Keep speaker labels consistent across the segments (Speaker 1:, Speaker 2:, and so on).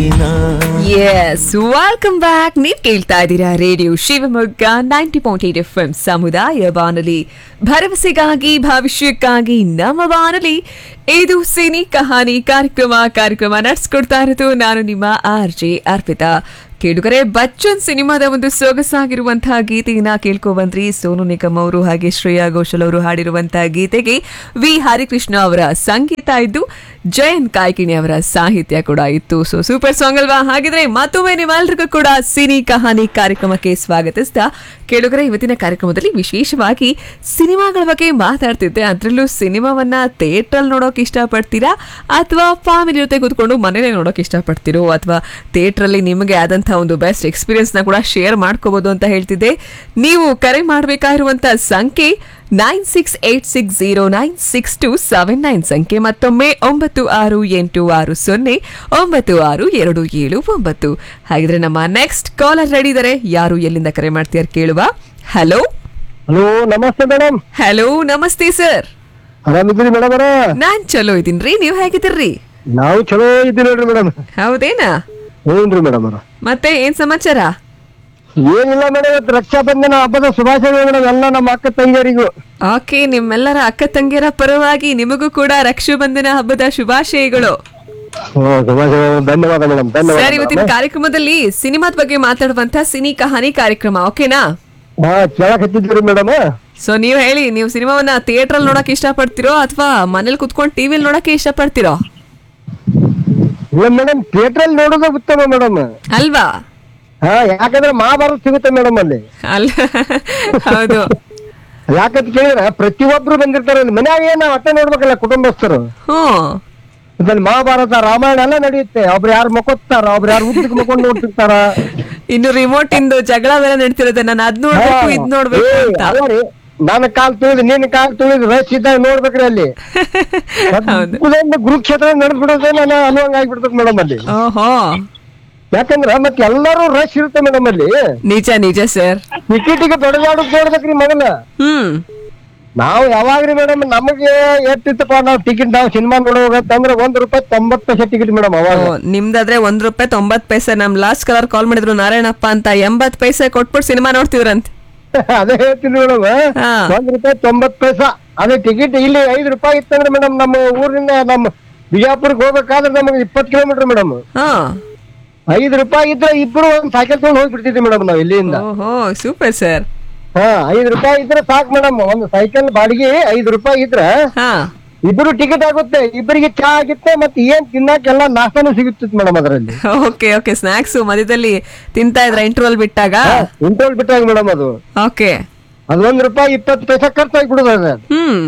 Speaker 1: ದಿನ
Speaker 2: S welcome back ನೀವ್ ಕೇಳ್ತಾ ಇದ್ದೀರಾ radio Shivamogga ninety point eight F M ಸಮುದಾಯ ಬಾನುಲಿ ಭರವಸೆಗಾಗಿ ಭವಿಷ್ಯಕ್ಕಾಗಿ ನಮ್ಮ ಬಾನುಲಿ ಇದು ಸಿನಿ ಕಹಾನಿ ಕಾರ್ಯಕ್ರಮ ಕಾರ್ಯಕ್ರಮ ನಡೆಸ್ಕೊಡ್ತಾ ಇರೋದು ನಾನು ನಿಮ್ಮ ಆರ್ ಜೆ ಅರ್ಪಿತಾ ಕೇಳುಗರೆ ಬಚ್ಚನ್ ಸಿನಿಮಾದ ಒಂದು ಸೊಗಸಾಗಿರುವಂತಹ ಗೀತೆಯನ್ನ ಕೇಳ್ಕೊ ಬಂದ್ರಿ ಸೋನು ನಿಗಮ್ ಅವರು ಹಾಗೆ ಶ್ರೇಯಾ ಘೋಷಲ್ ಅವರು ಹಾಡಿರುವಂತಹ ಗೀತೆಗೆ ವಿ ಹರಿಕೃಷ್ಣ ಅವರ ಸಂಗೀತ ಇದ್ದು ಜಯಂತ್ ಕಾಯ್ಕಿಣಿ ಅವರ ಸಾಹಿತ್ಯ ಕೂಡ ಇತ್ತು ಸೊ ಸೂಪರ್ ಸಾಂಗ್ ಅಲ್ವಾ ಹಾಗಿದ್ರೆ ಮತ್ತೊಮ್ಮೆ ನಿಮ್ಮೆಲ್ರಿಗೂ ಕೂಡ ಸಿನಿ ಕಹಾನಿ ಕಾರ್ಯಕ್ರಮಕ್ಕೆ ಸ್ವಾಗತಿಸ್ತಾ ಕೇಳುಗರೆ ಇವತ್ತಿನ ಕಾರ್ಯಕ್ರಮದಲ್ಲಿ ವಿಶೇಷವಾಗಿ ಸಿನಿಮಾಗಳ ಬಗ್ಗೆ ಮಾತಾಡ್ತಿದ್ದೆ ಅದರಲ್ಲೂ ಸಿನಿಮಾವನ್ನ ಥಿಯೇಟ್ರಲ್ಲಿ ನೋಡೋಕೆ ಇಷ್ಟಪಡ್ತೀರಾ ಅಥವಾ ಫ್ಯಾಮಿಲಿ ಜೊತೆ ಕೂತ್ಕೊಂಡು ಮನೇಲೆ ನೋಡೋಕೆ ಇಷ್ಟಪಡ್ತೀರೋ ಅಥವಾ ಥಿಯೇಟ್ರಲ್ಲಿ ನಿಮಗೆ ಆದಂತಹ ಒಂದು ಬೆಸ್ಟ್ ಎಕ್ಸ್ಪೀರಿಯನ್ಸ್ನ ಕೂಡ ಶೇರ್ ಮಾಡ್ಕೋಬಹುದು ಅಂತ ಹೇಳ್ತಿದ್ದೆ ನೀವು ಕರೆ ಮಾಡಬೇಕಾಗಿರುವಂತ ಸಂಖ್ಯೆ nine six eight six zero nine six two seven nine ಸಂಖ್ಯೆ ಮತ್ತೊಮ್ಮೆ ಒಂಬತ್ತು ಆರು ಎಂಟು ಆರು ಸೊನ್ನೆ ಒಂಬತ್ತು ಆರು ಎರಡು ಏಳು ಒಂಬತ್ತು ಹಾಗಿದ್ರೆ ನಮ್ಮ ನೆಕ್ಸ್ಟ್ ಕಾಲರ್ ರೆಡಿ ಇದಾರೆ ಯಾರು ಎಲ್ಲಿಂದ ಕರೆ ಮಾಡ್ತೀರ ಕೇಳುವ ಹಲೋ
Speaker 3: ಹಲೋ ನಮಸ್ತೆ ಮೇಡಮ್
Speaker 2: ಹಲೋ ನಮಸ್ತೆ ಸರ್
Speaker 3: ಆರಾಮಿದ್ದೀರಿ ಮೇಡಮ್ ಅವರ
Speaker 2: ನಾನ್ ಚಲೋ ಇದೀನ್ರಿ ನೀವ್ ಹೇಗಿದ್ದೀರಿ
Speaker 3: ನಾವು ಚಲೋ ಇದ್ದೀವಿ ನೋಡ್ರಿ ಮೇಡಮ್
Speaker 2: ಹೌದೇನಾ
Speaker 3: ಏನ್ರಿ ಮೇಡಮ್ ಅವರ
Speaker 2: ಮತ್ತೆ ಏನ್ ಸಮಾಚಾರ
Speaker 3: ಏನಿಲ್ಲ ಮೇಡಮ್ ಇವತ್ತು ರಕ್ಷಾ ಬಂಧನ ಹಬ್ಬದ ಶುಭಾಶಯಗಳು ಮೇಡಮ್ ಎಲ್ಲ ನಮ್ಮ ಅಕ್ಕ ತಂಗಿಯರಿಗೂ
Speaker 2: ಓಕೆ ನಿಮ್ಮೆಲ್ಲರ ಅಕ್ಕ ತಂಗಿಯರ ಪರವಾಗಿ ನಿಮಗೂ ಕೂಡ ರಕ್ಷಾಬಂಧನ ಹಬ್ಬದ ಶುಭಾಶಯಗಳು
Speaker 3: ಓ ಶುಭಾಶಯಗಳು ಧನ್ಯವಾದ ಮೇಡಮ್ ಧನ್ಯವಾದ
Speaker 2: ಸರ್ ಇವತ್ತಿನ
Speaker 3: madam.
Speaker 2: ಕಾರ್ಯಕ್ರಮದಲ್ಲಿ ಸಿನಿಮಾದ ಬಗ್ಗೆ ಮಾತಾಡುವಂತ ಸಿನಿ ಕಹಾನಿ ಕಾರ್ಯಕ್ರಮ ಓಕೆನಾ
Speaker 3: ಹಾ ಕೇಳಕ್ ಹತ್ತಿದ್ದೀರಿ ಮೇಡಮ್
Speaker 2: ಸೊ ನೀವು ಹೇಳಿ ನೀವು ಸಿನಿಮಾವನ್ನ ಥಿಯೇಟರ್ ಅಲ್ಲಿ ನೋಡಕ್ ಇಷ್ಟಪಡ್ತಿರೋ ಅಥವಾ ಮನೇಲಿ ಕುತ್ಕೊಂಡು ಟಿವಿಲಿ ನೋಡಕ್ಕೆ ಇಷ್ಟಪಡ್ತಿರೋ
Speaker 3: ಇಲ್ಲ ಮೇಡಮ್ ಥಿಯೇಟರ್ ಅಲ್ಲಿ ನೋಡೋದು ಉತ್ತಮ ಮೇಡಮ್
Speaker 2: ಅಲ್ವಾ
Speaker 3: ಹಾ ಯಾಕಂದ್ರೆ ಮಹಾಭಾರತ ಸಿಗುತ್ತೆ ಮೇಡಮ್ ಅಲ್ಲಿ
Speaker 2: ಅಲ್ಲ ಹೌದು
Speaker 3: ಯಾಕಂತ ಕೇಳಿದ್ರೆ ಪ್ರತಿಯೊಬ್ರು ಬಂದಿರ್ತಾರೆ ಅಲ್ಲಿ ಮನ್ಯಾಗ ಏನ್ ನಾವ್ ಅಟ್ಟೆ ನೋಡ್ಬೇಕಲ್ಲ ಕುಟುಂಬಸ್ಥರು
Speaker 2: ಹ್ಮ್
Speaker 3: ಇದ್ರಲ್ಲಿ ಮಹಾಭಾರತ ರಾಮಾಯಣ ಎಲ್ಲ ನಡೆಯುತ್ತೆ ಒಬ್ರು ಯಾರು ಮಕ್ಕೋತಾರ ಒಬ್ರು ಯಾರು ಉದ್ದಕ್ಕೆ ಮಕ್ಕೊಂಡು ನೋಡ್ತಿರ್ತಾರ
Speaker 2: ಇನ್ನು ರಿಮೋಟ್ ಇಂದು ಜಗಳ ಬೇರೆ ನಡೀತಿರುತ್ತೆ ನಾನು ಅದ್ ನೋಡ್ಬೇಕು ಇದ್ ನೋಡ್ಬೇಕು
Speaker 3: ಏ,
Speaker 2: ಅಂತ
Speaker 3: ಅಲ್ಲ ರೀ, ನನ್ನ ಕಾಲ್ ತುಳಿದು ನಿನ್ನ ಕಾಲ್ ತುಳಿದು ರಶ್ ಇದ್ದಾಗ ನೋಡ್ಬೇಕ್ರಿ ಅಲ್ಲಿ
Speaker 2: ಹೌದು
Speaker 3: ಅದ್ಭುತವಾದ ಗುರುಕ್ಷೇತ್ರ ನಡೆದ್ಬಿಡೋದೇ ನಾನು ಅನುವಂಗ ಆಗ್ಬಿಡ್ತದೆ ಮೇಡಮ್ ಅಲ್ಲಿ
Speaker 2: ಓಹೋ
Speaker 3: ಯಾಕಂದ್ರ ಮತ್ತೆ ಎಲ್ಲರೂ ರಶ್ ಇರುತ್ತೆ ಮೇಡಮ್ ಅಲ್ಲಿ
Speaker 2: ನಿಜ ನಿಜ ಸರ್
Speaker 3: ಟಿಕೆಟಿಗೆ ದೊಡ್ಡದಾಡಕ್ ನೋಡ್ಬೇಕ್ರಿ ಮೊದಲ
Speaker 2: ಹ್ಮ್
Speaker 3: ನಾವು ಯಾವಾಗ್ರಿ ಮೇಡಮ್ ನಮಗೆ ಎಷ್ಟಿತ್ತಪ್ಪ ನಾವು ಟಿಕೆಟ್ ನಾವು ಸಿನಿಮಾ ನೋಡೋಗತ್ತಂದ್ರೆ ಒಂದ್ ರೂಪಾಯಿ ತೊಂಬತ್ತು ಪೈಸೆ ಟಿಕೆಟ್ ಮೇಡಮ್ ಅವಾಗ
Speaker 2: ಓ, ನಿಮ್ದಾದ್ರೆ ಒಂದ್ ರೂಪಾಯಿ ತೊಂಬತ್ ಪೈಸೆ ನಮ್ ಲಾಸ್ಟ್ ಕಲರ್ ಕಾಲ್ ಮಾಡಿದ್ರು ನಾರಾಯಣಪ್ಪ ಅಂತ ಎಂಬತ್ ಪೈಸೆ ಕೊಟ್ಬಿಟ್ಟು ಸಿನಿಮಾ ನೋಡ್ತಿದ್ರಂತೆ
Speaker 3: ಅದೇ ಹೇಳ್ತೀನಿ ಮೇಡಮ್
Speaker 2: ಹಾ.
Speaker 3: ಒಂದ್ ರೂಪಾಯಿ ತೊಂಬತ್ ಪೈಸಾ ಅದೇ ಟಿಕೆಟ್ ಇಲ್ಲಿ ಐದು ರೂಪಾಯಿ ಇತ್ತಂದ್ರೆ ಮೇಡಮ್ ನಮ್ಮ ಊರಿಂದ ನಮ್ಮ ಬಿಜಾಪುರಕ್ಕೆ ಹೋಗ್ಬೇಕಾದ್ರೆ ನಮಗೆ ಇಪ್ಪತ್ತು ಕಿಲೋಮೀಟರ್ ಮೇಡಮ್
Speaker 2: ಹಾ
Speaker 3: ಐದು ರೂಪಾಯಿ ಇದ್ರೆ ಇಬ್ರು ಒಂದ್ ಸೈಕಲ್ ತಗೊಂಡು ಹೋಗ್ಬಿಡ್ತಿದ್ವಿ ಮೇಡಮ್ ನಾವು ಇಲ್ಲಿಂದ
Speaker 2: ಓಹೋ ಸೂಪರ್ ಸರ್
Speaker 3: ಹಾ ಐದು ರೂಪಾಯಿ ಇದ್ರೆ ಸಾಕು ಮೇಡಮ್ ಒಂದು ಸೈಕಲ್ ಬಾಡಿಗೆ ಐದು ರೂಪಾಯಿ ಇದ್ರೆ
Speaker 2: ಹಾ
Speaker 3: ಇಬ್ರು ಟಿಕೆಟ್ ಆಗುತ್ತೆ ಇಬ್ಬರಿಗೆ ಚಾ ಆಗುತ್ತೆ ಮತ್ತೆ ಏನ್ ತಿನ್ನಕ್ಕೆಲ್ಲ ನಾಷ್ಟಾನು ಸಿಗುತ್ತಿತ್ತು ಮೇಡಮ್ ಅದರಲ್ಲಿ
Speaker 2: ಓಕೆ ಓಕೆ ಸ್ನಾಕ್ಸ್ ಮಧ್ಯದಲ್ಲಿ ತಿಂತಾ ಇದ್ರ ಇಂಟರ್ವಲ್ ಬಿಟ್ಟಾಗ
Speaker 3: ಇಂಟೋಲ್ ಬಿಟ್ಟಾಗ ಮೇಡಮ್ ಅದು
Speaker 2: ಓಕೆ
Speaker 3: ಅದು ಒಂದ್ ರೂಪಾಯಿ ಇಪ್ಪತ್ತು ಪೈಸಾ ಖರ್ಚಾಗ್ಬಿಡುದು ಅದು
Speaker 2: ಹ್ಮ್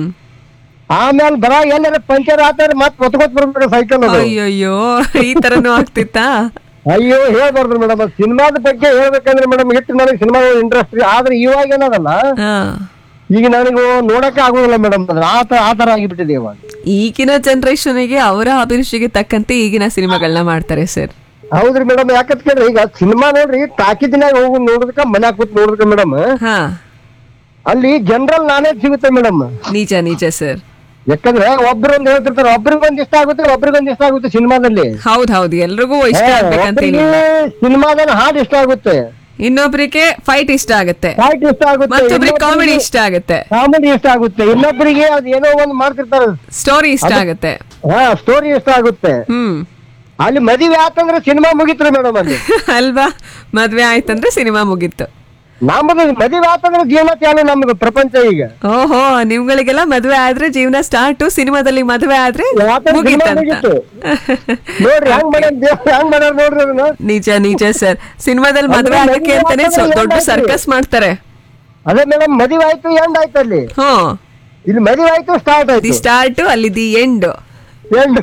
Speaker 3: ಆಮೇಲೆ ಬರ ಎಲ್ಲಾರ ಪಂಚರ್ ಆತಾರೆ ಮತ್ತೆ ಹೊತ್ಕೊತ್ ಬರ್ಬೇಕು ಸೈಕಲ್ ಅದು
Speaker 2: ಅಯ್ಯಯ್ಯೋ ಈ ತರನು ಆಗ್ತಿತ್ತಾ
Speaker 3: ಅಯ್ಯೋ ಹೇಳ್ಬಾರ್ದು ಮೇಡಮ್ ಸಿನಿಮಾದ ಬಗ್ಗೆ ಹೇಳ್ಬೇಕಂದ್ರೆ ಮೇಡಮ್ ಎಷ್ಟು ನನಗೆ ಸಿನಿಮಾ ಇಂಟ್ರೆಸ್ಟ್ ಆದ್ರೆ ಇವಾಗ ಏನದಲ್ಲ
Speaker 2: ಹಾ
Speaker 3: ಈಗ ನನಗೆ ನೋಡಕ್ಕೆ ಆಗೋದಿಲ್ಲ ಮೇಡಮ್ ಅದ್ರ ಆ ತರ ಆ ತರ ಆಗಿಬಿಟ್ಟಿದೆ ಇವಾಗ
Speaker 2: ಈಗಿನ ಜನರೇಷನ್ಗೆ ಅವರ ಅಭಿರುಚಿಗೆ ತಕ್ಕಂತೆ ಈಗಿನ ಸಿನಿಮಾಗಳನ್ನ ಮಾಡ್ತಾರೆ ಸರ್
Speaker 3: ಹೌದ್ರಿ ಮೇಡಮ್ ಯಾಕಂತ ಕೇಳ್ರಿ ಈಗ ಸಿನಿಮಾ ನೋಡ್ರಿ ಟಾಕಿದಿನಾಗ ಹೋಗಿ ನೋಡೋದಕ್ಕ ಮನ್ಯಾಗ ಕೂತ್ ನೋಡೋದಕ್ಕ ಮೇಡಮ್
Speaker 2: ಹಾ
Speaker 3: ಅಲ್ಲಿ ಜನರಲ್ ನಾಲೆಜ್ ಸಿಗುತ್ತೆ ಮೇಡಮ್
Speaker 2: ನಿಜ ನಿಜ ಸರ್
Speaker 3: ಯಾಕಂದ್ರೆ ಒಬ್ರೊಂದ್ ಹೇಳ್ತಿರ್ತಾರೆ ಒಬ್ರಿಗೊಂದ್ ಇಷ್ಟ ಆಗುತ್ತೆ ಒಬ್ರಿಗೊಂದ್ ಇಷ್ಟ ಆಗುತ್ತೆ ಸಿನಿಮಾದಲ್ಲಿ
Speaker 2: ಹೌದ್ ಹೌದು ಎಲ್ರಿಗೂ ಇಷ್ಟ ಆಗ್ಬೇಕಂತ
Speaker 3: ಒಬ್ರಿಗೆ
Speaker 2: ಏನಿಲ್ಲ
Speaker 3: ಸಿನಿಮಾದಲ್ಲಿ ಹಾಡು ಇಷ್ಟ ಆಗುತ್ತೆ
Speaker 2: ಇನ್ನೊಬ್ರಿಗೆ ಫೈಟ್ ಇಷ್ಟ ಆಗುತ್ತೆ
Speaker 3: ಫೈಟ್ ಇಷ್ಟ ಆಗುತ್ತೆ
Speaker 2: ಮತ್ತೊಬ್ರಿಗೆ ಕಾಮಿಡಿ ಇಷ್ಟ ಆಗುತ್ತೆ
Speaker 3: ಕಾಮಿಡಿ ಇಷ್ಟ ಆಗುತ್ತೆ ಇನ್ನೊಬ್ಬರಿಗೆ ಅದು ಏನೋ ಒಂದು ಮಾಡ್ತಿರ್ತಾರೆ
Speaker 2: ಸ್ಟೋರಿ ಇಷ್ಟ ಆಗುತ್ತೆ
Speaker 3: ಹಾ ಸ್ಟೋರಿ ಇಷ್ಟ ಆಗುತ್ತೆ
Speaker 2: ಹ್ಮ್
Speaker 3: ಅಲ್ಲಿ ಮದುವೆ ಆತಂದ್ರೆ ಸಿನಿಮಾ ಮುಗಿತ್ರಿ ಮೇಡಮ್ ಅಲ್ಲಿ
Speaker 2: ಅಲ್ವಾ ಮದ್ವೆ ಆಯ್ತಂದ್ರೆ ಸಿನಿಮಾ ಮುಗೀತು
Speaker 3: ನಮ್ಮದು ಮದುವೆ ಆತಂದ್ರೆ ಜೀವನ ಚಾಲು ನಮ್ದು ಪ್ರಪಂಚ ಈಗ
Speaker 2: ಓಹೋ ನಿಮ್ಗಳಿಗೆಲ್ಲ ಮದ್ವೆ ಆದ್ರೆ ಜೀವನ ಸ್ಟಾರ್ಟ್ ಸಿನಿಮಾದಲ್ಲಿ ಮದ್ವೆ ಆದ್ರೆ
Speaker 3: ಯಾಕಂದ್ರೆ ಸಿನಿಮಾ
Speaker 2: ಮುಗೀತಂತ
Speaker 3: ಮುಗೀತು. ನೋಡ್ರಿ ಹೆಂಗ್ ಮಾಡ್ಯಾರ ದೇವ್ರು ಹೆಂಗ್ ಮಾಡ್ಯಾರ ನೋಡ್ರಿ ಅದನ್ನ
Speaker 2: ನಿಜ ನಿಜ ಸರ್ ಸಿನಿಮಾದಲ್ಲಿ ಮದ್ವೆ
Speaker 3: ಅಂದ್ರೆ
Speaker 2: ಆಗಕ್ಕೆ
Speaker 3: ಮದ್ವೆ
Speaker 2: ಅಂತಾನೆ ಸೊ-
Speaker 3: ಆದ್ರೆ
Speaker 2: ದೊಡ್ಡ
Speaker 3: ಏನಾಗ್ತದೆ?
Speaker 2: ಸರ್ಕಸ್ ಮಾಡ್ತಾರೆ
Speaker 3: ಅದೇ ಮೇಡಮ್ ಮದುವೆ ಆಯ್ತು ಎಂಡ್ ಆಯ್ತು ಅಲ್ಲಿ
Speaker 2: ಹ್ಮ್
Speaker 3: ಇಲ್ಲಿ ಮದುವೆ ಆಯ್ತು ಸ್ಟಾರ್ಟ್
Speaker 2: ದಿ
Speaker 3: ಆಯ್ತು
Speaker 2: ಸ್ಟಾರ್ಟ್ ಅಲ್ಲಿ ದಿ ಎಂಡ್
Speaker 3: ಎಂಡ್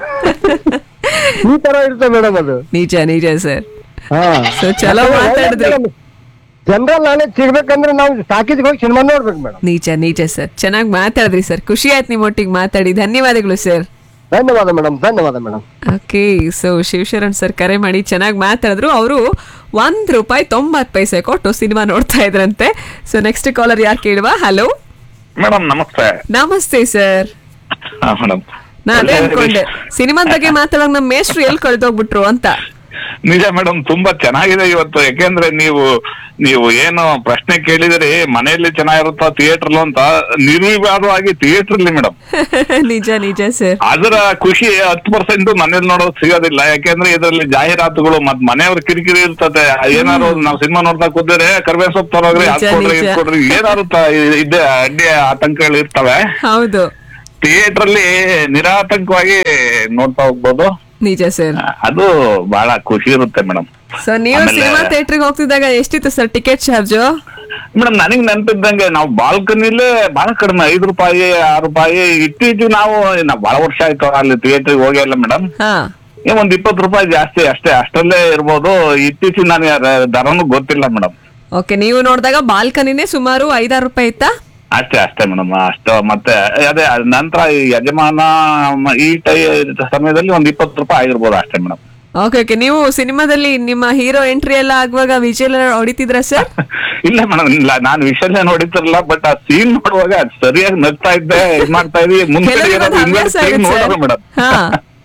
Speaker 3: ಈ ತರ ಇರುತ್ತೆ ಮೇಡಮ್ ಅದು
Speaker 2: ನಿಜ ನಿಜ ಸರ್
Speaker 3: ಹಾ
Speaker 2: ಸೊ ಚಲೋ ಮಾತಾಡಿದ್ರಿ
Speaker 3: ಜನರಲ್ ನಾಲೆಜ್ ಸಿಗ್ಬೇಕಂದ್ರೆ ನಾವು ಟಾಕೀಸ್ಗೆ ಹೋಗಿ ಸಿನಿಮಾ ನೋಡ್ಬೇಕು ಮೇಡಮ್
Speaker 2: ನಿಜ ನಿಜ ಸರ್ ಚೆನ್ನಾಗಿ ಮಾತಾಡಿದ್ರಿ ಸರ್ ಖುಷಿ ಆಯ್ತು ನಿಮ್ಮೊಟ್ಟಿಗೆ ಮಾತಾಡಿ ಧನ್ಯವಾದಗಳು ಸರ್
Speaker 3: ಧನ್ಯವಾದ ಮೇಡಮ್ ಧನ್ಯವಾದ madam
Speaker 2: okay so Shivasharan sir ಕರೆ ಮಾಡಿ ಚೆನ್ನಾಗಿ ಮಾತಾಡಿದ್ರು ಅವರು ಒಂದ್ ರೂಪಾಯಿ ತೊಂಬತ್ ಪೈಸೆ ಕೊಟ್ಟು ಸಿನಿಮಾ ನೋಡ್ತಾ ಇದ್ರಂತೆ ಸೊ ನೆಕ್ಸ್ಟ್ ಕಾಲರ್ ಯಾರು ಕೇಳುವ ಹಲೋ
Speaker 4: ಮೇಡಮ್ ನಮಸ್ತೆ
Speaker 2: ನಮಸ್ತೆ ಸರ್
Speaker 4: ಹಾ ಮೇಡಮ್
Speaker 2: ನಾ ಅದೇ ಅನ್ಕೊಂಡೆ ಸಿನಿಮಾದ ಬಗ್ಗೆ ಮಾತಾಡೋಕ್ ನಮ್ಮ ಮೇಷ್ಟ್ರು ಎಲ್ಲಿ ಕಳ್ದೋಗ್ಬಿಟ್ರು ಅಂತ
Speaker 1: ನಿಜ ಮೇಡಮ್ ತುಂಬಾ ಚೆನ್ನಾಗಿದೆ ಇವತ್ತು ಯಾಕೆಂದ್ರೆ ನೀವು ನೀವು ಏನು ಪ್ರಶ್ನೆ ಕೇಳಿದಿರಿ ಮನೆಯಲ್ಲಿ ಚೆನ್ನಾಗಿರುತ್ತಾ ಥಿಯೇಟರ್ ಅಂತ ನಿರ್ವಿವಾದವಾಗಿ ಥಿಯೇಟರ್ ಅಲ್ಲಿ ಮೇಡಮ್
Speaker 2: ನಿಜ ನಿಜ ಸರ್
Speaker 1: ಅದರ ಖುಷಿ ಹತ್ತು ಪರ್ಸೆಂಟ್ ಮನೇಲಿ ನೋಡೋದು ಸಿಗೋದಿಲ್ಲ ಯಾಕೆಂದ್ರೆ ಇದರಲ್ಲಿ ಜಾಹೀರಾತುಗಳು ಮತ್ ಮನೆಯವ್ರ ಕಿರಿಕಿರಿ ಇರ್ತದೆ ಏನಾದ್ರು ನಾವು ಸಿನಿಮಾ ನೋಡ್ತಾ ಕೂತಿದ್ರೆ ಕರ್ಬೇವ್ ಸೊಪ್ಪು ತರೋಗ್ರಿ ಅದ್
Speaker 2: ನಿಜ,
Speaker 1: ಕೊಡ್ರಿ ಇದ್
Speaker 2: ನಿಜ.
Speaker 1: ಕೊಡ್ರಿ ಏನಾದ್ರು ತ- ಇದ್ದೇ ಅಡ್ಡಿ ಆತಂಕಗಳು ಇರ್ತವೆ
Speaker 2: ಹೌದು
Speaker 1: ಥಿಯೇಟರ್ ಅಲ್ಲಿ ನಿರಾತಂಕವಾಗಿ ನೋಡ್ತಾ ಹೋಗ್ಬೋದು
Speaker 2: ನಿಜ ಸರ್
Speaker 1: ಅದು ಬಹಳ ಖುಷಿ ಇರುತ್ತೆ ಮೇಡಮ್
Speaker 2: ಸೊ ನೀವು
Speaker 1: ಆಮೇಲೆ-
Speaker 2: ಸಿನಿಮಾ ಥಿಯೇಟರ್ಗೆ ಹೋಗ್ತಿದ್ದಾಗ ಎಷ್ಟಿತ್ತು ಸರ್ ಟಿಕೆಟ್ ಚಾರ್ಜು
Speaker 1: ಮೇಡಮ್ ನನಗ್ ನೆನಪಿದ್ದಂಗೆ ನಾವು ಬಾಲ್ಕನಿಲೇ ಬಹಳ ಕಡಿಮೆ ಐದು ರೂಪಾಯಿ ಆರು ರೂಪಾಯಿ ಇತ್ತೀಚೆಗೆ ನಾವು ನಾವು ಬಹಳ ವರ್ಷ ಆಯ್ತು ಅಲ್ಲಿ ಥಿಯೇಟರ್ಗೆ ಹೋಗಿ ಅಲ್ಲ ಮೇಡಮ್
Speaker 2: ಹಾ
Speaker 1: ಏ ಒಂದ್ ಇಪ್ಪತ್ತು ರೂಪಾಯಿ ಜಾಸ್ತಿ ಅಷ್ಟೇ ಅಷ್ಟರಲ್ಲೇ ಇರ್ಬೋದು ಇತ್ತೀಚೆಗೆ ನನಗೆ ರ- ದರನು ಗೊತ್ತಿಲ್ಲ ಮೇಡಮ್
Speaker 2: ಓಕೆ ನೀವು ನೋಡಿದಾಗ ಬಾಲ್ಕನಿನೇ ಸುಮಾರು ಐದಾರು ರೂಪಾಯಿ ಇತ್ತಾ
Speaker 1: ಅಷ್ಟೇ ಅಷ್ಟೇ ಮೇಡಮ್ ಅಷ್ಟು ಮತ್ತೆ ಅದೇ ನಂತರ ಈ ಯಜಮಾನ ಮ- ಈ ಟೈ ಸಮಯದಲ್ಲಿ ಒಂದ್ ಇಪ್ಪತ್ತು ರೂಪಾಯಿ ಆಗಿರ್ಬೋದು ಅಷ್ಟೇ ಮೇಡಮ್
Speaker 2: ಓಕೆ ಓಕೆ ನೀವು ಸಿನಿಮಾದಲ್ಲಿ ನಿಮ್ಮ ಹೀರೋ ಎಂಟ್ರಿ ಎಲ್ಲ ಆಗುವಾಗ ವಿಜಯ್ ಹೊಡಿತಿದ್ರ ಸರ್
Speaker 1: ಇಲ್ಲ ಮೇಡಮ್ ಇಲ್ಲ ನಾನು ವಿಷಯ ನೋಡಿತಿರಲ್ಲ ಬಟ್ ಆ ಸೀನ್ ನೋಡುವಾಗ ಅದ್ ಸರಿಯಾಗಿ ನಗ್ತಾ ಇದ್ದೆ ಇದ್ ಮಾಡ್ತಾ ಇದ್ವಿ ಮುಂದ್ಗಡೆ
Speaker 2: ಕೆಲವ್ರಿಗೆ
Speaker 1: ಇರೋರು
Speaker 2: ಅದು
Speaker 1: ಹಿಂದ್ಗಡೆ
Speaker 2: ಅಭ್ಯಾಸ
Speaker 1: ತಿರ್ಗಿ
Speaker 2: ಆಗುತ್ತೆ
Speaker 1: ನೋಡೋರು
Speaker 2: ಸರ್.
Speaker 1: ಮೇಡಮ್
Speaker 2: ಹಾ.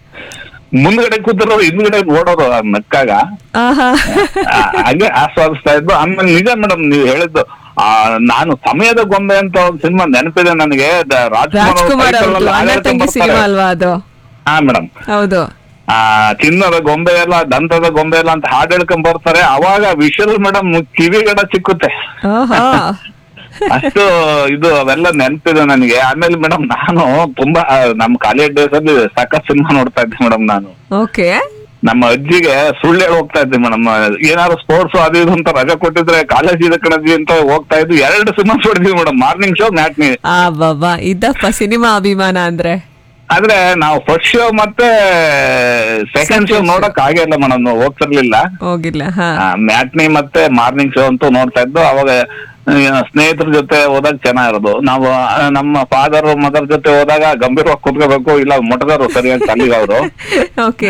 Speaker 1: ಮುಂದ್ಗಡೆ ಕೂತಿರೋರು ಹಿಂದ್ಗಡೆ ನೋಡೋರು ಆ ನಕ್ಕಾಗ
Speaker 2: ಆಹಾ
Speaker 1: ಆ, ಹಾಗೆ ಆಸ್ವಾದಿಸ್ತಾ ಇದ್ದು ಆಮೇಲೆ ನಿಜ ಮೇಡಮ್ ನೀವು ಹೇಳಿದ್ದು ಆ ನಾನು ಸಮಯದ ಗೊಂಬೆ ಅಂತ ಒಂದು ಸಿನಿಮಾ ನೆನಪಿದೆ ನನಗೆ ದ- ರಾಜ್ಕುಮಾರ್ ಅವ್ರ
Speaker 2: ರಾಜ್ಕುಮಾರ್
Speaker 1: title
Speaker 2: ಅವ್ರದ್ದು
Speaker 1: ಅಲ್ಲಿ
Speaker 2: ಅಣ್ಣ
Speaker 1: ಹಾಡ್
Speaker 2: ತಂಗಿ
Speaker 1: ಹೇಳ್ಕೊಂಡ್
Speaker 2: ಸಿನಿಮಾ
Speaker 1: ಬರ್ತಾರೆ.
Speaker 2: ಅಲ್ವಾ ಅದು
Speaker 1: ಹಾ ಮೇಡಮ್
Speaker 2: ಹೌದು
Speaker 1: ಆ ಚಿನ್ನದ ಗೊಂಬೆ ಎಲ್ಲ ದಂತದ ಗೊಂಬೆ ಎಲ್ಲ ಅಂತ ಹಾಡ್ ಹೇಳ್ಕೊಂಡ್ ಬರ್ತಾರೆ ಅವಾಗ ವಿಷಲ್ ಮೇಡಮ್ ಕಿವಿಗಡ ಚಿಕ್ಕುತ್ತೆ
Speaker 2: ಆಹಾ
Speaker 1: ಅಷ್ಟು ಇದು ಅವೆಲ್ಲ ನೆನಪಿದೆ ನನಗೆ ಆಮೇಲೆ ಮೇಡಮ್ ನಾನು ತುಂಬಾ ಆ, ನಮ್ ಕಾಲೇಜ್ ಡೇಸ್ ಅಲ್ಲಿ ಸಖತ್ ಸಿನಿಮಾ ನೋಡ್ತಾ ಇದ್ದೆ ಮೇಡಮ್ ನಾನು
Speaker 2: ಓಕೆ
Speaker 1: ನಮ್ಮ ಅಜ್ಜಿಗೆ ಸುಳ್ಳು ಹೇಳಿ ಹೋಗ್ತಾ ಇದ್ದೆ ಮೇಡಮ್ ಏನಾದ್ರು ಸ್ಪೋರ್ಟ್ಸ್ ಅದು ಇದು ಅಂತ ರಜೆ ಕೊಟ್ಟಿದ್ರೆ ಕಾಲೇಜ್ ಇದೆ ಕಣಜಿ ಅಂತ ಹೋಗ್ತಾ ಇದ್ವಿ ಎರಡು ಸಿನಿಮಾ ನೋಡಿದ್ವಿ ಮೇಡಮ್ ಮಾರ್ನಿಂಗ್ ಶೋ ಮ್ಯಾಟ್ನಿ
Speaker 2: ಆ ಬಾಬಾ ಇದಪ್ಪ ಸಿನಿಮಾ ಅಭಿಮಾನ ಅಂದ್ರೆ
Speaker 1: ಆದ್ರೆ ನಾವು ಫಸ್ಟ್ ಶೋ ಮತ್ತೆ ಸೆಕೆಂಡ್ ಶೋ ನೋಡಕ್ ಆಗಿಲ್ಲ ಮೇಡಮ್ ಹೋಗ್ತಿರ್ಲಿಲ್ಲ
Speaker 2: ಹೋಗಿಲ್ಲ ಹಾ
Speaker 1: ಮ್ಯಾಟ್ನಿ ಮತ್ತೆ ಮಾರ್ನಿಂಗ್ ಶೋ ಅಂತೂ ನೋಡ್ತಾ ಇದ್ದು ಅವಾಗ ಆ, ಸ್ನೇಹಿತರ ಜೊತೆ ಹೋದಾಗ ಚೆನ್ನಾಗಿರೋದು ನಾವು ಆ, ನಮ್ಮ ಫಾದರ್ ಮದರ್ ಜೊತೆ ಹೋದಾಗ ಗಂಭೀರವಾಗಿ ಕುತ್ಕೋಬೇಕು ಇಲ್ಲ ಮೊಟದರು ಸರಿಯಾಗಿ ತಲ್ಲಿಗೆ ಅವರು
Speaker 2: ಓಕೆ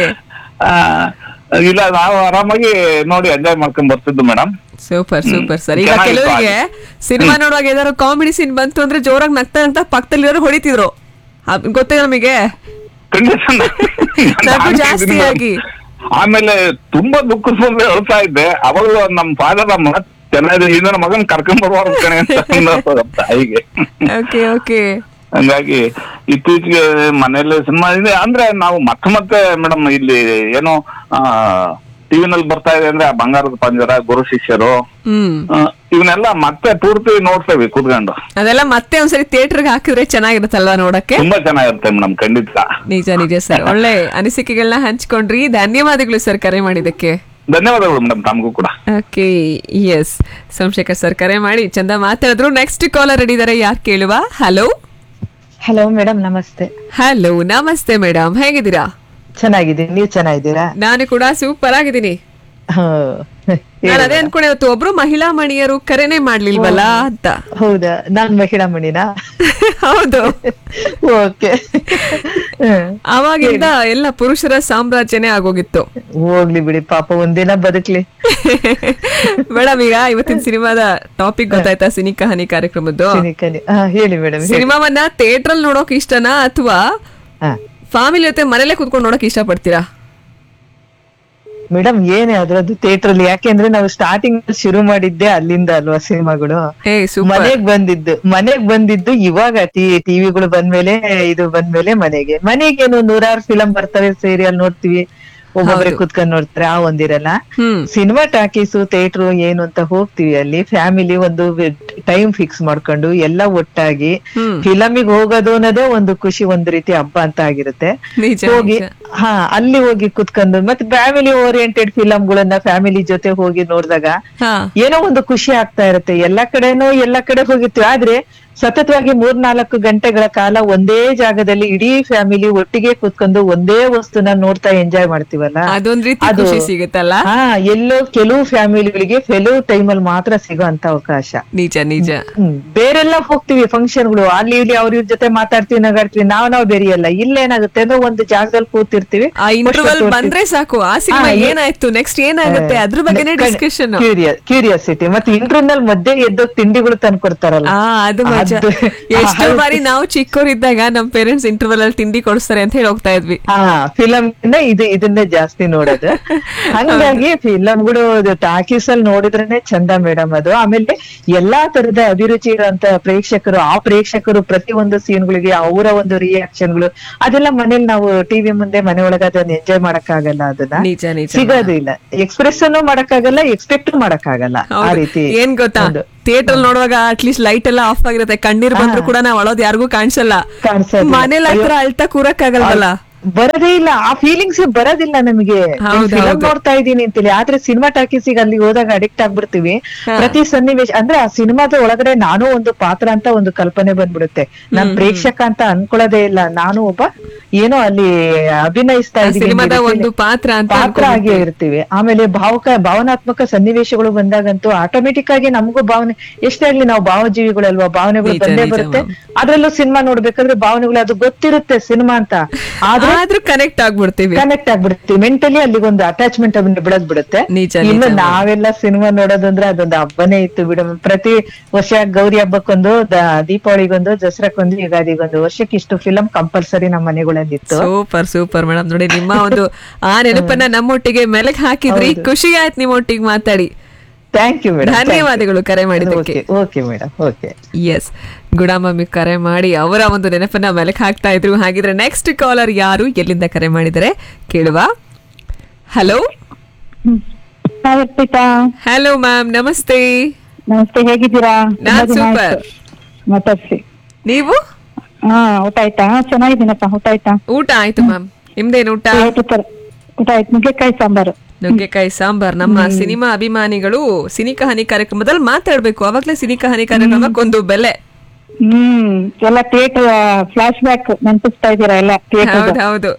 Speaker 1: ಇಲ್ಲ ನಾವು ಆರಾಮಾಗಿ ನೋಡಿ ಎಂಜಾಯ್ ಮಾಡ್ಕೊಂಡ್ ಬರ್ತಿದ್ದು ಮೇಡಮ್
Speaker 2: ಸೂಪರ್ ಸೂಪರ್ ಸರ್ ಈಗ
Speaker 1: ಚೆನ್ನಾಗಿತ್ತು
Speaker 2: ಕೆಲವರಿಗೆ ಸಿನಿಮಾ ನೋಡುವಾಗ ಏನಾದ್ರು ಕಾಮಿಡಿ ಸೀನ್ ಬಂತು ಅಂದ್ರೆ ಜೋರಾಗಿ ನಗ್ತಾ ನಗ್ತಾ ಪಕ್ಕದಲ್ಲಿರೋರು ಹೊಡಿತಿದ್ರು ಅದ್ ಗೊತ್ತೇ ನಮಗೆ
Speaker 1: ಖಂಡಿತ
Speaker 2: ನಗು ಜಾಸ್ತಿಯಾಗಿ.
Speaker 1: ಆಮೇಲೆ ತುಂಬಾ ದುಃಖದ ಮುಂದೆ ಹೇಳ್ತಾ ಇದ್ದೆ ಅವಾಗ ನಮ್ ಫಾದರ್ ನಮ್ಮ ಚೆನ್ನಾಗಿದೆ ಈ ನನ್ನ ಮಗನ್ ಕರ್ಕೊಂಡ್ ಬರುವಾರ ಕಣೆ ಅಂತ ಅನ್ನೋದು ತಾಯಿಗೆ
Speaker 2: ಓಕೆ ಓಕೆ
Speaker 1: ಹಂಗಾಗಿ ಇತ್ತೀಚೆಗೆ ಮನೇಲಿ ಸಿನಿಮಾ ಇದೆ ಅಂದ್ರೆ ನಾವು ಮತ್ತೆ ಮತ್ತೆ ಮೇಡಮ್ ಇಲ್ಲಿ ಏನೋ ಆ ಟಿವಿನಲ್ಲಿ ಬರ್ತಾ ಇದೆ ಅಂದ್ರೆ ಆ ಬಂಗಾರದ ಪಂಜರ ಗುರು ಶಿಷ್ಯರು
Speaker 2: ಹ್ಮ್
Speaker 1: ಆ, ಇವನ್ನೆಲ್ಲ ಮತ್ತೆ ಪೂರ್ತಿ ನೋಡ್ತೇವೆ ಕೂತ್ಕೊಂಡು
Speaker 2: ಅದೆಲ್ಲ ಮತ್ತೆ ಒಂದ್ಸರಿ ಥಿಯೇಟರ್ಗೆ ಹಾಕಿದ್ರೆ ಚೆನ್ನಾಗಿರುತ್ತಲ್ವಾ ನೋಡಕ್ಕೆ
Speaker 1: ತುಂಬಾ ಚೆನ್ನಾಗಿರುತ್ತೆ ಮೇಡಮ್ ಖಂಡಿತ
Speaker 2: ನಿಜ ನಿಜ ಸರ್ ಒಳ್ಳೆ ಅನಿಸಿಕೆಗಳನ್ನ ಹಂಚ್ಕೊಂಡ್ರಿ ಧನ್ಯವಾದಗಳು ಸರ್ ಕರೆ ಮಾಡಿದ್ದಕ್ಕೆ
Speaker 1: ಧನ್ಯವಾದಗಳು ಮೇಡಮ್ ತಮಗೂ ಕೂಡ
Speaker 2: ಓಕೆ ಎಸ್ ಸೋಮಶೇಖರ್ ಸರ್ ಕರೆ ಮಾಡಿ ಚಂದ ಮಾತಾಡಿದ್ರು ನೆಕ್ಸ್ಟ್ ಕಾಲರ್ ಇದ್ದಾರೆ ಯಾರು ಕೇಳುವ ಹಲೋ
Speaker 4: ಹಲೋ ಮೇಡಮ್ ನಮಸ್ತೆ
Speaker 2: ಹಲೋ ನಮಸ್ತೆ ಮೇಡಮ್ ಹೇಗಿದ್ದೀರಾ
Speaker 4: ಚೆನ್ನಾಗಿದ್ದೀನಿ ನೀವು ಚೆನ್ನಾಗಿದ್ದೀರಾ
Speaker 2: ನಾನು ಕೂಡ ಸೂಪರ್ ಆಗಿದ್ದೀನಿ
Speaker 4: ಹಾ.
Speaker 2: ನಾನು ಅದೇ ಅನ್ಕೊಂಡೆ ಇವತ್ತು ಒಬ್ರು ಮಹಿಳಾ ಮಣಿಯರು ಕರೆನೇ ಮಾಡ್ಲಿಲ್ವಲ್ಲ ಅಂತ
Speaker 4: ಹೌದಾ ನಾನ್ ಮಹಿಳಾ ಮಣಿನಾ
Speaker 2: ಹೌದು
Speaker 4: ಓಕೆ
Speaker 2: ಅವಾಗಿಂದ ಎಲ್ಲ ಪುರುಷರ ಸಾಮ್ರಾಜ್ಯನೇ ಆಗೋಗಿತ್ತು
Speaker 4: ಹೋಗ್ಲಿ ಬಿಡಿ ಪಾಪ ಒಂದಿನ ಬದುಕ್ಲಿ
Speaker 2: ಮೇಡಮ್ ಈಗ ಇವತ್ತಿನ ಸಿನಿಮಾದ ಟಾಪಿಕ್ ಗೊತ್ತಾಯ್ತಾ ಸಿನಿ ಕಹಾನಿ ಕಾರ್ಯಕ್ರಮದ್ದು
Speaker 4: ಸಿನಿಕನಿ ಹಾ ಹೇಳಿ ಮೇಡಮ್
Speaker 2: ಸಿನಿಮಾವನ್ನ ಥಿಯೇಟರ್ ಅಲ್ಲಿ ನೋಡೋಕ್ ಇಷ್ಟನಾ ಅಥವಾ
Speaker 4: ಹಾ
Speaker 2: ಫ್ಯಾಮಿಲಿ ಜೊತೆ ಮನೇಲೆ ಕುತ್ಕೊಂಡು ನೋಡಕ್ ಇಷ್ಟಪಡ್ತೀರಾ
Speaker 4: ಮೇಡಮ್ ಏನೇ ಅದ್ರದ್ದು ಥಿಯೇಟರ್ ಅಲ್ಲಿ ಯಾಕೆಂದ್ರೆ ನಾವು ಸ್ಟಾರ್ಟಿಂಗ್ ಶುರು ಮಾಡಿದ್ದೆ ಅಲ್ಲಿಂದ ಅಲ್ವಾ ಸಿನಿಮಾಗಳು
Speaker 2: ಏ ಸೂಪರ್
Speaker 4: ಮನೆಗ್ ಬಂದಿದ್ದು ಮನೆಗ್ ಬಂದಿದ್ದು ಇವಾಗ ಟಿವಿಗಳು ಬಂದ್ಮೇಲೆ ಇದು ಬಂದ್ಮೇಲೆ ಮನೆಗೆ ಮನೆಗೇನು ನೂರಾರು ಫಿಲಂ ಬರ್ತವೆ ಸೀರಿಯಲ್ ನೋಡ್ತೀವಿ ಒಬ್ಬೊಬ್ರೆ ಕುತ್ಕೊಂಡ್ ನೋಡ್ತಾರೆ ಆ ಒಂದಿರಲ್ಲ
Speaker 2: ಹ್ಮ್
Speaker 4: ಸಿನಿಮಾ ಟಾಕೀಸು ಥಿಯೇಟರ್ ಏನು ಅಂತ ಹೋಗ್ತೀವಿ ಅಲ್ಲಿ ಫ್ಯಾಮಿಲಿ ಒಂದು ಟೈಮ್ ಫಿಕ್ಸ್ ಮಾಡ್ಕೊಂಡು ಎಲ್ಲ ಒಟ್ಟಾಗಿ
Speaker 2: ಹ್ಮ್.
Speaker 4: ಫಿಲಮಿಗೆ ಹೋಗೋದು ಅನ್ನೋದೇ ಒಂದು ಖುಷಿ ಒಂದು ರೀತಿ ಹಬ್ಬ ಅಂತ ಆಗಿರುತ್ತೆ
Speaker 2: ನಿಜ
Speaker 4: ಹೋಗಿ
Speaker 2: ನಿಜ.
Speaker 4: ಹಾ ಅಲ್ಲಿ ಹೋಗಿ ಕುತ್ಕೊಂಡು ಮತ್ತೆ ಫ್ಯಾಮಿಲಿ ಓರಿಯೆಂಟೆಡ್ ಫಿಲಂಗಳನ್ನ ಫ್ಯಾಮಿಲಿ ಜೊತೆ ಹೋಗಿ ನೋಡಿದಾಗ
Speaker 2: ಹಾ
Speaker 4: ಏನೋ ಒಂದು ಖುಷಿ ಆಗ್ತಾ ಇರುತ್ತೆ ಎಲ್ಲಾ ಕಡೆನೂ ಎಲ್ಲಾ ಕಡೆ ಹೋಗಿರ್ತೀವಿ ಆದ್ರೆ ಸತತವಾಗಿ ಮೂರ್ ನಾಲ್ಕು ಗಂಟೆಗಳ ಕಾಲ ಒಂದೇ ಜಾಗದಲ್ಲಿ ಇಡೀ ಫ್ಯಾಮಿಲಿ ಒಟ್ಟಿಗೆ ಕುತ್ಕೊಂಡು ಒಂದೇ ವಸ್ತುನ ನೋಡ್ತಾ ಎಂಜಾಯ್ ಮಾಡ್ತೀವಲ್ಲ
Speaker 2: ಅದೊಂದ್ ರೀತಿ
Speaker 4: ಅದು-
Speaker 2: ಖುಷಿ ಸಿಗುತ್ತಲ್ಲ
Speaker 4: ಹಾ ಎಲ್ಲೋ ಕೆಲವು ಫ್ಯಾಮಿಲಿಗಳಿಗೆ ಕೆಲವು ಟೈಮಲ್ಲಿ ಮಾತ್ರ ಸಿಗೋ ಅಂತ ಅವಕಾಶ
Speaker 2: ನಿಜ ನಿಜ
Speaker 4: ಹ್ಮ್ ಬೇರೆಲ್ಲ ಹೋಗ್ತೀವಿ ಫಂಕ್ಷನ್ಗಳು ಅಲ್ಲಿ ಇಲ್ಲಿ ಅವ್ರ ಇವ್ರ ಜೊತೆ ಮಾತಾಡ್ತೀವಿ ನಗಾಡ್ತೀವಿ ನಾವ್ ನಾವ್ ಬೇರೆಯಲ್ಲ ಇಲ್ಲೇನಾಗುತ್ತೆ ಅಂದ್ರೆ ಒಂದು ಜಾಗದಲ್ಲಿ ಕೂತಿರ್ತೀವಿ
Speaker 2: ಆ ಇಂಟರ್ವಲ್ ಬಂದ್ರೆ ಸಾಕು ಆ ಸಿನಿಮಾ
Speaker 4: ಹಾ, ಏ-
Speaker 2: ಏನಾಯ್ತು ನೆಕ್ಸ್ಟ್ ಏನಾಗುತ್ತೆ ಅದ್ರ ಬಗ್ಗೆನೇ ಡಿಸ್ಕಷನ್
Speaker 4: ಕ್ಯೂರಿಯಾಸಿಟಿ ಮತ್ತೆ ಇಂಟರ್ನಲ್ ಮಧ್ಯೆ ಎದ್ದು ತಿಂಡಿಗಳು ತಂದ್ಕೊಡ್ತಾರಲ್ಲ
Speaker 2: ಆ ಅದು ಮಜಾ ನಿಜ
Speaker 4: ಅದು-
Speaker 2: ಎಷ್ಟೋ ಬಾರಿ ನಾವು ಚಿಕ್ಕವರಿದ್ದಾಗ ನಮ್ ಪೇರೆಂಟ್ಸ್ ಇಂಟರ್ವಲ್ ಅಲ್ಲಿ ತಿಂಡಿ ಕೊಡಿಸ್ತಾರೆ ಅಂತ ಹೇಳಿ ಹೋಗ್ತಾ ಇದ್ವಿ
Speaker 4: ಹಾ ಫಿಲಮ್ ಇದು ಇದನ್ನೇ ಜಾಸ್ತಿ ನೋಡೋದು ಹಂಗಾಗಿ ಫಿಲಮ್ಗಳು ಟಾಕೀಸ್ ಅಲ್ಲಿ ನೋಡಿದ್ರೇನೆ ಚಂದ ಮೇಡಮ್ ಅದು ಆಮೇಲೆ ಎಲ್ಲಾ ತರದ ಅಭಿರುಚಿ ಇರುವಂತ ಪ್ರೇಕ್ಷಕರು ಆ ಪ್ರೇಕ್ಷಕರು ಪ್ರತಿ ಒಂದು ಸೀನ್ಗಳಿಗೆ ಅವರ ಒಂದು ರಿಯಾಕ್ಷನ್ಗಳು ಅದೆಲ್ಲ ಮನೇಲಿ ನಾವು ಟಿವಿ ಮುಂದೆ ಮನೆ ಒಳಗೆ ಅದನ್ನ ಎಂಜಾಯ್ ಮಾಡಕ್ಕಾಗಲ್ಲ ಅದನ್ನ
Speaker 2: ನಿಜ ನಿಜ
Speaker 4: ಸಿಗೋದಿಲ್ಲ ಎಕ್ಸ್ಪ್ರೆಸ್ ಅನ್ನು ಮಾಡಕ್ಕಾಗಲ್ಲ ಎಕ್ಸ್ಪೆಕ್ಟ್ ಮಾಡಕ್ಕಾಗಲ್ಲ ಆ
Speaker 2: ಹೌದು.
Speaker 4: ರೀತಿ
Speaker 2: ಏನ್ ಗೊತ್ತಾ
Speaker 4: ಒಂದು-
Speaker 2: ಥಿಯೇಟರ್ ನೋಡುವಾಗ ಅಟ್ಲೀಸ್ಟ್ ಲೈಟ್ ಎಲ್ಲ ಆಫ್ ಆಗಿರುತ್ತೆ ಕಣ್ಣೀರ್ ಬಂದ್ರು ಕೂಡ ನಾವ್ ಅಳೋದ್ ಯಾರಿಗೂ ಕಾಣಿಸಲ್ಲ
Speaker 4: ಕಾಣಿಸೋದಿಲ್ಲ.
Speaker 2: ಮನೇಲಿ ಹತ್ರ ಅಳ್ತಾ ಕೂರಕ್ಕಾಗಲ್ವಲ್ಲ
Speaker 4: ಬರೋದೇ ಇಲ್ಲ ಆ ಫೀಲಿಂಗ್ಸ್ ಬರೋದಿಲ್ಲ ನಮಗೆ
Speaker 2: ಹೌದು,
Speaker 4: ಫಿಲಂ
Speaker 2: ಹೌದು.
Speaker 4: ನೋಡ್ತಾ ಇದೀನಿ ಅಂತೇಳಿ ಆದ್ರೆ ಸಿನಿಮಾ ಟಾಕೀಸಿಗೆ ಅಲ್ಲಿ ಹೋದಾಗ ಅಡಿಕ್ಟ್ ಆಗ್ಬಿಡ್ತೀವಿ ಪ್ರತಿ ಸನ್ನಿವೇಶ ಅಂದ್ರೆ ಆ ಸಿನಿಮಾದ ಒಳಗಡೆ ನಾನು ಒಂದು ಪಾತ್ರ ಅಂತ ಒಂದು ಕಲ್ಪನೆ ಬಂದ್ಬಿಡುತ್ತೆ ನಾನ್ ಪ್ರೇಕ್ಷಕ ಅಂತ ಅನ್ಕೊಳ್ಳೋದೇ ಇಲ್ಲ ನಾನು ಒಬ್ಬ ಏನೋ ಅಲ್ಲಿ ಅಭಿನಯಿಸ್ತಾ
Speaker 2: ಆ
Speaker 4: ಇದೀನಿ
Speaker 2: ಸಿನಿಮಾದ
Speaker 4: ಅಂತ
Speaker 2: ಒಂದು ಪಾತ್ರ ಅಂತ
Speaker 4: ಪಾತ್ರ ಆಗಿ ಇರ್ತೀವಿ ಆಮೇಲೆ ಭಾವುಕ ಭಾವನಾತ್ಮಕ ಸನ್ನಿವೇಶಗಳು ಬಂದಾಗಂತೂ ಆಟೋಮೆಟಿಕ್ ಆಗಿ ನಮಗೂ ಭಾವನೆ ಎಷ್ಟೇ ಆಗ್ಲಿ ನಾವು ಭಾವಜೀವಿಗಳಲ್ವಾ ಭಾವನೆಗಳು
Speaker 2: ನಿಜ,
Speaker 4: ಬಂದೇ
Speaker 2: ನಿಜ,
Speaker 4: ಬರುತ್ತೆ
Speaker 2: ಮ್ಯಾಮ್.
Speaker 4: ಅದ್ರಲ್ಲೂ ಸಿನಿಮಾ ನೋಡ್ಬೇಕಾದ್ರೆ ಭಾವನೆಗಳು ಅದು ಗೊತ್ತಿರುತ್ತೆ ಸಿನಿಮಾ ಅಂತ ಆದ್ರೆ
Speaker 2: ಆದ್ರೂ ಕನೆಕ್ಟ್ ಆಗ್ಬಿಡ್ತೀವಿ
Speaker 4: ಕನೆಕ್ಟ್ ಆಗ್ಬಿಡ್ತೀವಿ ಮೆಂಟಲಿ ಅಲ್ಲಿಗೊಂದು ಅಟ್ಯಾಚ್ಮೆಂಟ್ ಅದನ್ನ ಬಿಡದ್ ಬಿಡುತ್ತೆ
Speaker 2: ನಿಜ,
Speaker 4: ಇನ್ನು
Speaker 2: ನಿಜ.
Speaker 4: ನಾವೆಲ್ಲ ಸಿನಿಮಾ ನೋಡೋದಂದ್ರೆ ಅದೊಂದು ಹಬ್ಬನೇ ಇತ್ತು ಬಿಡ ಪ್ರತಿ ವರ್ಷ ಗೌರಿ ಹಬ್ಬಕ್ಕೊಂದು ದ- ದೀಪಾವಳಿಗೊಂದು ದಸರಾಕ್ಕೊಂದು ಯುಗಾದಿಗೊಂದು ವರ್ಷಕ್ಕೆ ಇಷ್ಟು ಫಿಲಂ ಕಂಪಲ್ಸರಿ ನಮ್ಮ ಮನೆಗಳಲ್ಲಿ ಇತ್ತು
Speaker 2: ಸೂಪರ್ ಸೂಪರ್ ಮೇಡಮ್ ನೋಡಿ ನಿಮ್ಮ ಒಂದು ಆ ನೆನಪನ್ನ ನಮ್ಮೊಟ್ಟಿಗೆ ಮೆಲಕ್ ಹಾಕಿದ್ರಿ ಖುಷಿ ಆಯ್ತು ನಿಮ್ಮೊಟ್ಟಿಗೆ ಮಾತಾಡಿ
Speaker 4: ಥ್ಯಾಂಕ್ ಯು ಮೇಡಮ್
Speaker 2: ಧನ್ಯವಾದಗಳು ಕರೆ ಮಾಡಿದ್ದಕ್ಕೆ
Speaker 4: okay okay madam okay
Speaker 2: yes ಗುಡಾಮಮ್ಮಿ ಕರೆ ಮಾಡಿ ಅವರ ಒಂದು ನೆನಪನ್ನ ಮೆಲಕ್ ಹಾಕ್ತಾ ಇದ್ರು ಹಾಗಿದ್ರೆ ನೆಕ್ಸ್ಟ್ ಕಾಲರ್ ಯಾರು ಎಲ್ಲಿಂದ ಕರೆ ಮಾಡಿದರೆ ಕೇಳುವ hello
Speaker 5: hi Arpitha
Speaker 2: hello ma'am ನಮಸ್ತೆ
Speaker 5: ನಮಸ್ತೆ ಹೇಗಿದ್ದೀರಾ ತುಂಬಾ
Speaker 2: ನಾನ್
Speaker 5: ದಿನ
Speaker 2: super.
Speaker 5: ಆಯ್ತು ಮಾತಾಡ್ಸಿ
Speaker 2: ನೀವು
Speaker 5: ಹಾ ಊಟ ಆಯ್ತಾ ಚೆನ್ನಾಗಿದ್ದೀನಪ್ಪ ಊಟ ಆಯ್ತಾ
Speaker 2: ಊಟ ಆಯ್ತು ಮ್ಯಾಮ್ ನಿಮ್ದೇನ್ ಊಟ
Speaker 5: ಆಯ್ತು ಸರ್ ಊಟ ಆಯ್ತು ನುಗ್ಗೆಕಾಯಿ ಸಾಂಬಾರು
Speaker 2: ನುಗ್ಗೆಕಾಯಿ ಸಾಂಬಾರ್ ನಮ್ಮ ಸಿನಿಮಾ ಅಭಿಮಾನಿಗಳು ಸಿನಿಕ ಹನಿ ಕಾರ್ಯಕ್ರಮದಲ್ಲಿ ಮಾತಾಡ್ಬೇಕು ಅವಾಗ್ಲೇ ಸಿನಿಕ ಹನಿ ಕಾರ್ಯಕ್ರಮಕ್ಕೊಂದು ಬೆಲೆ
Speaker 5: ಹ್ಮ್ ಎಲ್ಲ ಥಿಯೇಟರ್ ಫ್ಲಾಶ್ ಬ್ಯಾಕ್ ನೆನಪಿಸ್ತಾ ಇದ್ದೀರಾ ಎಲ್ಲ ಥಿಯೇಟರ್
Speaker 2: ಹೌದು ಹೌದು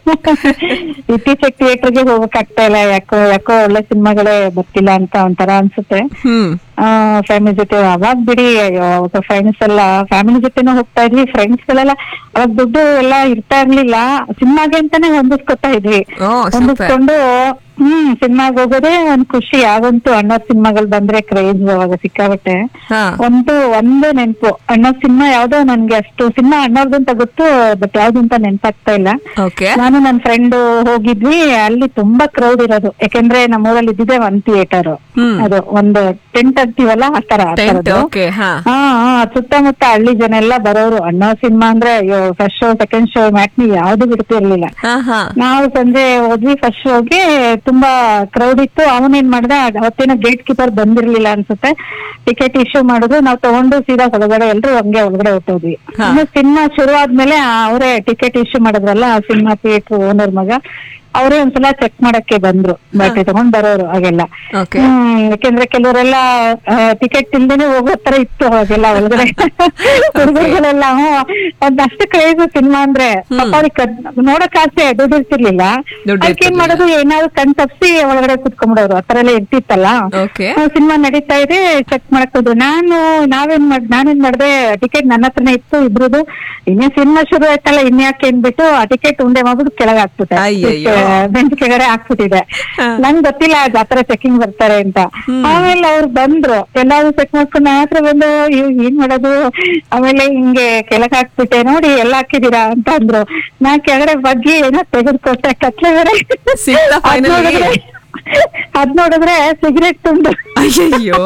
Speaker 5: ಇತ್ತೀಚೆಗೆ ಥಿಯೇಟರ್ಗೆ ಹೋಗಕ್ಕಾಗ್ತಾ ಇಲ್ಲ ಯಾಕೋ ಯಾಕೋ ಒಳ್ಳೆ ಸಿನಿಮಾಗಳೇ ಬರ್ತಿಲ್ಲ ಅಂತ ಒಂಥರ ಅನ್ಸುತ್ತೆ
Speaker 2: ಹ್ಮ್
Speaker 5: ಫ್ಯಾಮಿಲಿ ಜೊತೆ ಅವಾಗ ಬಿಡಿ ಫ್ರೆಂಡ್ಸ್ ಎಲ್ಲ ಫ್ಯಾಮಿಲಿ ಜೊತೆನೂ ಹೋಗ್ತಾ ಇದ್ವಿ ಫ್ರೆಂಡ್ಸ್ ಗಳೆಲ್ಲ ಅವಾಗ ದುಡ್ಡು ಎಲ್ಲ ಇರ್ತಾ ಇರ್ಲಿಲ್ಲ ಸಿನಿಮಾಗೆ ಅಂತಾನೆ ಹೊಂದಿಸ್ಕೊತಾ ಇದ್ವಿ
Speaker 2: ಓ ಸೂಪರ್
Speaker 5: ಹೊಂದಿಸ್ಕೊಂಡು ಹ್ಮ್ ಸಿನಿಮಾಗ್ ಹೋಗೋದೇ ಒಂದ್ ಖುಷಿ ಯಾವಂತೂ ಅಣ್ಣ ಸಿನಿಮಾಗಳು ಬಂದ್ರೆ ಕ್ರೇಜ್ ಅವಾಗ ಸಿಕ್ಕಾಬಟ್ಟೆ
Speaker 2: ಹಾ
Speaker 5: ಒಂದು ಒಂದು ನೆನ್ಪು ಅಣ್ಣ ಸಿನಿಮಾ ಯಾವ್ದೋ ನನ್ಗೆ ಅಷ್ಟು ಸಿನಿಮಾ ಅಣ್ಣವ್ರದ್ದು ಅಂತ ಗೊತ್ತು ಬಟ್ ಯಾವ್ದು ಅಂತ ನೆನ್ಪಾಗ್ತಾ ಇಲ್ಲ
Speaker 2: ಓಕೆ
Speaker 5: ನಾನು ನನ್ನ ಫ್ರೆಂಡ್ ಹೋಗಿದ್ವಿ ಅಲ್ಲಿ ತುಂಬಾ ಕ್ರೌಡ್ ಇರೋದು ಯಾಕೆಂದ್ರೆ ನಮ್ಮೂರಲ್ಲಿ ಇದ್ದಿದೆ ಒಂದ್ ಥಿಯೇಟರ್
Speaker 2: ಹ್ಮ್.
Speaker 5: ಅದು ಒಂದು ಟೆಂಟ್ ಅಂತೀವಲ್ಲ ಆ ತರ ಆ
Speaker 2: ಟೆಂಟ್
Speaker 5: ಥರದ್ದು.
Speaker 2: ಓಕೆ ಹಾ
Speaker 5: ಹಾ ಹಾ ಸುತ್ತಮುತ್ತ ಹಳ್ಳಿ ಜನ ಎಲ್ಲ ಬರೋರು ಅಣ್ಣ ಸಿನಿಮಾ ಅಂದ್ರೆ ಅಯ್ಯೋ first show second show matinee ಯಾವ್ದು ಬಿಡ್ತಿರ್ಲಿಲ್ಲ
Speaker 2: ಹಾ ಹಾ
Speaker 5: ನಾವು ಸಂಜೆ ಹೋದ್ವಿ ಫಸ್ಟ್ ಶೋಗೆ ತುಂಬಾ ಕ್ರೌಡ್ ಇತ್ತು ಅವನೇನ್ ಮಾಡ್ದ ಅವತ್ತೇನೋ ಗೇಟ್ ಕೀಪರ್ ಬಂದಿರ್ಲಿಲ್ಲ ಅನ್ಸುತ್ತೆ ಟಿಕೆಟ್ ಇಶ್ಯೂ ಮಾಡಿದ್ರು ನಾವು ತಗೊಂಡು ಸೀದಾ ಒಳಗಡೆ ಎಲ್ರು ಹಂಗೆ ಒಳಗಡೆ ಹೊಟ್ಟೋದ್ವಿ ಇನ್ನು ಸಿನಿಮಾ ಶುರು ಆದ್ಮೇಲೆ ಅವರೇ ಟಿಕೆಟ್ ಇಶ್ಯೂ ಮಾಡಿದ್ರಲ್ಲ ಸಿನಿಮಾ ಥಿಯೇಟರ್ ಓನರ್ ಮಗ ಅವರೇ ಒಂದ್ಸಲ ಚೆಕ್ ಮಾಡಕ್ಕೆ ಬಂದ್ರು ಬಟ್ಟೆ ತಗೊಂಡ್ ಬರೋರು ಹಾಗೆಲ್ಲ
Speaker 2: ಓಕೆ
Speaker 5: ಹ್ಮ್ ಯಾಕೆಂದ್ರೆ ಕೆಲವರೆಲ್ಲ ಟಿಕೆಟ್ ಇಲ್ದೇನೆ ಹೋಗೋ ತರ ಇತ್ತು ಅವಾಗೆಲ್ಲ ಒಳಗಡೆ ಹುಡುಗರುಗಳೆಲ್ಲ ಒಂದಷ್ಟು ಕ್ರೇಜ್ ಸಿನಿಮಾ ಅಂದ್ರೆ ಪಾಪ ಅವ್ರಿಗೆ ಕದ್- ನೋಡಕ್ ಆಸೆ ದುಡ್ಡು ಇರ್ತಿರ್ಲಿಲ್ಲ
Speaker 2: ದುಡ್ಡು
Speaker 5: ಅದಕ್ಕೆ ಏನ್ ಮಾಡೋದು ಏನಾದ್ರು ಕಣ್ ತಪ್ಸಿ ಒಳಗಡೆ ಕುತ್ಕೊಂಡ್ಬಿಡೋರು ಆತರ ಎಲ್ಲ ಇರ್ತಿತ್ತಲ್ಲ
Speaker 2: ಓಕೆ
Speaker 5: ಸಿನಿಮಾ ನಡೀತಾ ಇದೆ ಚೆಕ್ ಮಾಡಕ್ ಹೋದ್ರು ನಾನು ನಾವೇನ್ ಮಾಡ್ ನಾನೇನ್ ಮಾಡ್ದೆ ಟಿಕೆಟ್ ನನ್ನ ಹತ್ರನೇ ಇತ್ತು ಇಬ್ರದು ಇನ್ನೇ ಸಿನಿಮಾ ಶುರು ಆಯ್ತಲ್ಲ ಇನ್ಯಾಕೆ ಅಂದ್ಬಿಟ್ಟು ಆ ಟಿಕೆಟ್ ಉಂಡೆ ಮಾಡ್ಬಿಟ್ಟು ಕೆಳಗೆ ಹಾಕ್ಬಿಟ್ಟೆ
Speaker 2: ಅಯ್ಯಯ್ಯೋ.
Speaker 5: ಬೆಂಚ್ ಕೆಳಗಡೆ ಹಾಕ್ಬಿಟ್ಟಿದೆ ನಂಗ್ ಗೊತ್ತಿಲ್ಲ ಅದು ಆತರ ಚೆಕಿಂಗ್ ಬರ್ತಾರೆ ಅಂತ ಆಮೇಲೆ ಅವ್ರು ಬಂದ್ರು ಎಲ್ಲಾರು ಚೆಕ್ ಮಾಡ್ಕೊಂಡು ನನ್ನ ಹತ್ರ ಬಂದು ಇವ್ ಏನ್ ಮಾಡೋದು ಆಮೇಲೆ ಹಿಂಗೆ ಕೆಳಗೆ ಹಾಕ್ಬಿಟ್ಟೆ ನೋಡಿ ಎಲ್ಲ ಹಾಕಿದೀರಾ ಅಂತ ಅಂದ್ರು ನಾ ಕೆಳಗಡೆ ಬಗ್ಗೆ ಏನೋ ತೆಗೆದ್ಕೊಟ್ಟೆ ಕತ್ಲೆ ಬೇರೆ
Speaker 2: ಸಿಕ್ತಾ
Speaker 5: ಅದ್
Speaker 2: finally?
Speaker 5: ನೋಡಿದ್ರೆ ಅದ್ ನೋಡಿದ್ರೆ ಸಿಗರೇಟ್ ತುಂಡು
Speaker 2: ಅಯ್ಯಯ್ಯೋ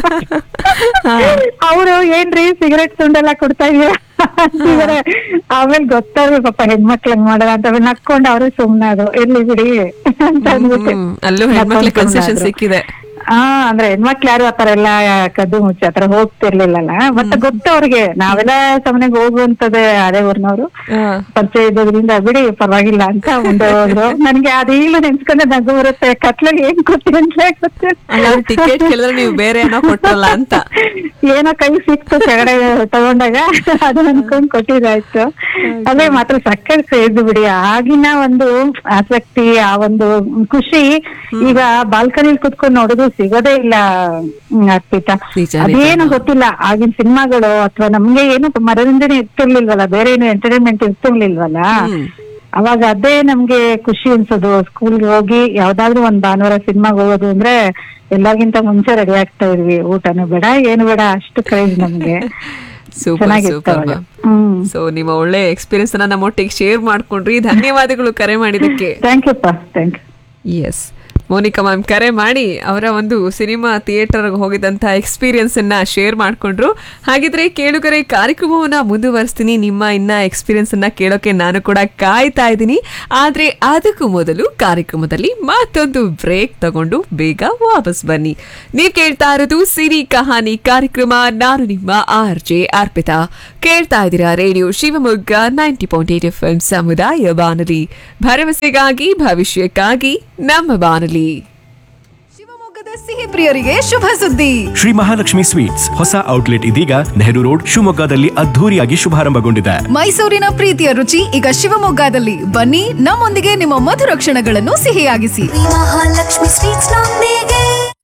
Speaker 5: ಅವರು ಏನ್ರಿ ಸಿಗರೇಟ್ ತುಂಡೆಲ್ಲ ಕೊಡ್ತಾ ಇದೀರ ಅಂತಿದಾರೆ ಆಮೇಲೆ ಗೊತ್ತಾಗ್ಲಿ ಪಾಪ ಹೆಣ್ಮಕ್ಳು ಹಂಗ್ ಮಾಡೋದ ಅಂತ ಆಮೇಲೆ ನಕ್ಕೊಂಡು ಅವ್ರು ಸುಮ್ನೆ ಅದು ಇರ್ಲಿ ಬಿಡಿ ಅಂತ ಅಂದ್ಬಿಟ್ಟು
Speaker 2: ಹ್ಮ್, ಅಲ್ಲೂ ಹೆಣ್ಮಕ್ಳಿಗೆ
Speaker 5: ನಕ್ಕೊಂಡ್
Speaker 2: ಕನ್ಸೆಷನ್
Speaker 5: ಸುಮ್ನಾದ್ರು.
Speaker 2: ಸಿಕ್ಕಿದೆ
Speaker 5: ಹಾ ಅಂದ್ರೆ ಹೆಣ್ಮಕ್ಳು ಯಾರು ಆತರ ಎಲ್ಲ ಕದ್ದು ಮುಚ್ಚಿ ಆತರ ಹೋಗ್ತಿರ್ಲಿಲ್ಲಲ್ಲ ಮತ್ತೆ ಗೊತ್ತು ಅವ್ರಿಗೆ ನಾವೆಲ್ಲ ಸಮನೆಗೆ ಹೋಗುವಂತದ್ದೇ ಅದೇ ಊರ್ನವ್ರು
Speaker 2: ಹಾ.
Speaker 5: ಪರಿಚಯ ಇದ್ದದ್ರಿಂದ ಬಿಡಿ ಪರವಾಗಿಲ್ಲ ಅಂತ ಮುಂದೆ ಹೋದ್ರು ನನ್ಗೆ ಅದೇನು ನೆನ್ಸ್ಕೊಂಡೆ ನಗು ಬರುತ್ತೆ ಕತ್ಲಲ್ಲಿ ಏನ್ ಕೊಡ್ತೀನಿ ಅಂತ ಗೊತ್ತಿಲ್ಲ.
Speaker 2: ಅಲ್ಲ ಅವ್ರು ಟಿಕೆಟ್ ಕೇಳಿದ್ರೆ ನೀವು ಬೇರೆ ಏನೋ ಕೊಟ್ಟಲ್ಲ ಅಂತ
Speaker 5: ಏನೋ ಕೈ ಸಿಕ್ತು ಕೆಳಗಡೆ ತಗೊಂಡಾಗ ಅದು ಅನ್ಕೊಂಡ್ ಕೊಟ್ಟಿದ್ದಾಯ್ತು ಅದೇ ಮಾತ್ರ ಸಕ್ಕರೆ ಸೇರಿದು ಬಿಡಿ ಆಗಿನ ಒಂದು ಆಸಕ್ತಿ ಆ ಒಂದು ಖುಷಿ ಈಗ ಬಾಲ್ಕನಿಲಿ ಕುತ್ಕೊಂಡ್ ನೋಡೋದು ಸಿಗೋದೇ ಇಲ್ಲ ಹ್ಮ್, ಅರ್ಪಿತಾ
Speaker 2: ನಿಜ, ನಿಜ.
Speaker 5: ಅದೇನು ಗೊತ್ತಿಲ್ಲ ಆಗಿನ ಸಿನಿಮಾಗಳು ಅಥವಾ ನಮ್ಗೆ ಏನು ಮನರಂಜನೆ ಇರ್ತಿರ್ಲಿಲ್ವಲ್ಲ ಬೇರೆ ಏನು ಎಂಟರ್ಟೈನ್ಮೆಂಟ್ ಇರ್ತಿರ್ಲಿಲ್ವಲ್ಲ
Speaker 2: ಹ್ಮ್.
Speaker 5: ಅವಾಗ ಅದೇ ನಮ್ಗೆ ಖುಷಿ ಅನ್ಸೋದು ಸ್ಕೂಲ್ಗೆ ಹೋಗಿ ಯಾವ್ದಾದ್ರು ಒಂದ್ ಭಾನುವಾರ ಸಿನಿಮಾಗ್ ಹೋಗೋದು ಅಂದ್ರೆ ಎಲ್ಲಾರ್ಗಿಂತ ಮುಂಚೆ ರೆಡಿ ಆಗ್ತಾ ಇದ್ವಿ ಊಟನೂ ಬೇಡ ಏನು ಬೇಡ ಅಷ್ಟು ಕ್ರೇಜ್ ನಮ್ಗೆ
Speaker 2: ಸೂಪರ್
Speaker 5: ಚೆನ್ನಾಗಿತ್ತು
Speaker 2: ಸೂಪರ್
Speaker 5: ಅವಾಗ.
Speaker 2: ಮ್ಯಾಮ್
Speaker 5: ಹ್ಮ್
Speaker 2: ಸೊ ನಿಮ್ಮ ಒಳ್ಳೆ ಎಕ್ಸ್ಪೀರಿಯನ್ಸ್ ಅನ್ನ ನಮ್ಮೊಟ್ಟಿಗೆ ಶೇರ್ ಮಾಡ್ಕೊಂಡ್ರಿ ಧನ್ಯವಾದಗಳು ಕರೆ ಮಾಡಿದಕ್ಕೆ
Speaker 5: ಥ್ಯಾಂಕ್ ಯು ಪಾ thank you
Speaker 2: yes Monica ma'am ಕರೆ ಮಾಡಿ ಅವರ ಒಂದು ಸಿನಿಮಾ ಥಿಯೇಟರ್ ಹೋಗಿದಂತ ಎಕ್ಸ್ಪೀರಿಯನ್ಸ್ ಅನ್ನ ಶೇರ್ ಮಾಡ್ಕೊಂಡ್ರು ಹಾಗಿದ್ರೆ ಕೇಳುಗರೆ ಕಾರ್ಯಕ್ರಮವನ್ನ ಮುಂದುವರಿಸ್ತೀನಿ ನಿಮ್ಮ ಇನ್ನ ಎಕ್ಸ್ಪೀರಿಯನ್ಸ್ ಅನ್ನ ಕೇಳೋಕೆ ನಾನು ಕೂಡ ಕಾಯ್ತಾ ಇದ್ದೀನಿ ಆದ್ರೆ ಅದಕ್ಕೂ ಮೊದಲು ಕಾರ್ಯಕ್ರಮದಲ್ಲಿ ಮತ್ತೊಂದು ಬ್ರೇಕ್ ತಗೊಂಡು ಬೇಗ ವಾಪಸ್ ಬನ್ನಿ ನೀವ್ ಕೇಳ್ತಾ ಇರೋದು ಸಿರಿ ಕಹಾನಿ ಕಾರ್ಯಕ್ರಮ ನಾನು ನಿಮ್ಮ ಆರ್ ಜೆ ಅರ್ಪಿತಾ ಕೇಳ್ತಾ ಇದ್ದೀರಾ radio Shivamogga ninety point eight F M ಸಮುದಾಯ ಬಾನುಲಿ ಭರವಸೆಗಾಗಿ ಭವಿಷ್ಯಕ್ಕಾಗಿ ನಮ್ಮ ಬಾನುಲಿ
Speaker 6: ಶಿವಮೊಗ್ಗದ ಸಿಹಿ ಪ್ರಿಯರಿಗೆ ಶುಭ ಸುದ್ದಿ
Speaker 7: ಶ್ರೀ ಮಹಾಲಕ್ಷ್ಮಿ ಸ್ವೀಟ್ಸ್ ಹೊಸ ಔಟ್ಲೆಟ್ ಇದೀಗ ನೆಹರು ರೋಡ್ ಶಿವಮೊಗ್ಗದಲ್ಲಿ ಅದ್ಧೂರಿಯಾಗಿ ಶುಭಾರಂಭಗೊಂಡಿದೆ
Speaker 6: ಮೈಸೂರಿನ ಪ್ರೀತಿಯ ರುಚಿ ಈಗ ಶಿವಮೊಗ್ಗದಲ್ಲಿ ಬನ್ನಿ ನಮ್ಮೊಂದಿಗೆ ನಿಮ್ಮ ಮಧುರ ಕ್ಷಣಗಳನ್ನು ಸಿಹಿಯಾಗಿಸಿ
Speaker 8: ಮಹಾಲಕ್ಷ್ಮಿ ಸ್ವೀಟ್ಸ್ ನೊಂದಿಗೆ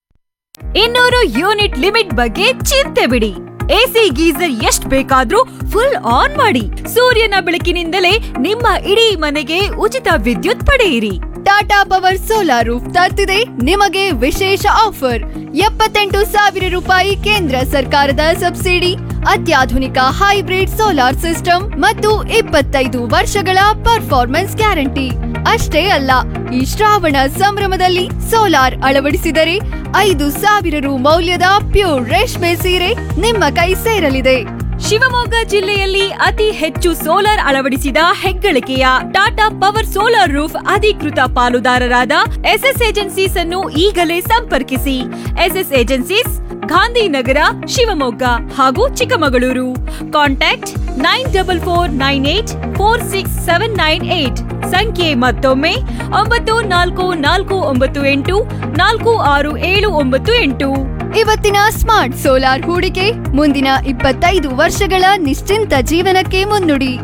Speaker 9: ಇನ್ನೂರು ಯೂನಿಟ್ ಲಿಮಿಟ್ ಬಗ್ಗೆ ಚಿಂತೆ ಬಿಡಿ ಎಸಿ ಗೀಸರ್ ಎಷ್ಟ್ ಬೇಕಾದ್ರೂ ಫುಲ್ ಆನ್ ಮಾಡಿ ಸೂರ್ಯನ ಬೆಳಕಿನಿಂದಲೇ ನಿಮ್ಮ ಇಡೀ ಮನೆಗೆ ಉಚಿತ ವಿದ್ಯುತ್ ಪಡೆಯಿರಿ
Speaker 6: ಟಾಟಾ ಪವರ್ ಸೋಲಾರ್ ರೂಫ್ ತರ್ತಿದೆ ನಿಮಗೆ ವಿಶೇಷ ಆಫರ್ ಎಪ್ಪತ್ತೆಂಟು ಸಾವಿರ ರೂಪಾಯಿ ಕೇಂದ್ರ ಸರ್ಕಾರದ ಸಬ್ಸಿಡಿ ಅತ್ಯಾಧುನಿಕ ಹೈಬ್ರಿಡ್ ಸೋಲಾರ್ ಸಿಸ್ಟಮ್ ಮತ್ತು ಇಪ್ಪತ್ತೈದು ವರ್ಷಗಳ ಪರ್ಫಾರ್ಮೆನ್ಸ್ ಗ್ಯಾರಂಟಿ ಅಷ್ಟೇ ಅಲ್ಲ ಈ ಶ್ರಾವಣ ಸಂಭ್ರಮದಲ್ಲಿ ಸೋಲಾರ್ ಅಳವಡಿಸಿದರೆ ಐದು ಸಾವಿರ ರು ಮೌಲ್ಯದ ಪ್ಯೂರ್ ರೇಷ್ಮೆ ಸೀರೆ ನಿಮ್ಮ ಕೈ ಸೇರಲಿದೆ
Speaker 9: ಶಿವಮೊಗ್ಗ ಜಿಲ್ಲೆಯಲ್ಲಿ ಅತಿ ಹೆಚ್ಚು ಸೋಲಾರ್ ಅಳವಡಿಸಿದ ಹೆಗ್ಗಳಿಕೆಯ ಟಾಟಾ ಪವರ್ ಸೋಲಾರ್ ರೂಫ್ ಅಧಿಕೃತ ಪಾಲುದಾರರಾದ ಎಸ್ಎಸ್ ಏಜೆನ್ಸೀಸ್ ಅನ್ನು ಈಗಲೇ ಸಂಪರ್ಕಿಸಿ ಎಸ್ಎಸ್ ಏಜೆನ್ಸೀಸ್ ಗಾಂಧಿನಗರ ಶಿವಮೊಗ್ಗ ಹಾಗೂ Chikkamagaluru contact nine double four nine eight four six seven nine eight ಸಂಖ್ಯೆ ಮತ್ತೊಮ್ಮೆ ಒಂಬತ್ತು ನಾಲ್ಕು ನಾಲ್ಕು ಒಂಬತ್ತು ಎಂಟು ನಾಲ್ಕು ಆರು ಏಳು ಒಂಬತ್ತು ಎಂಟು
Speaker 6: ಇವತ್ತಿನ ಸ್ಮಾರ್ಟ್ ಸೋಲಾರ್ ಹೂಡಿಕೆ ಮುಂದಿನ ಇಪ್ಪತ್ತೈದು ವರ್ಷಗಳ ನಿಶ್ಚಿಂತ ಜೀವನಕ್ಕೆ ಮುನ್ನುಡಿ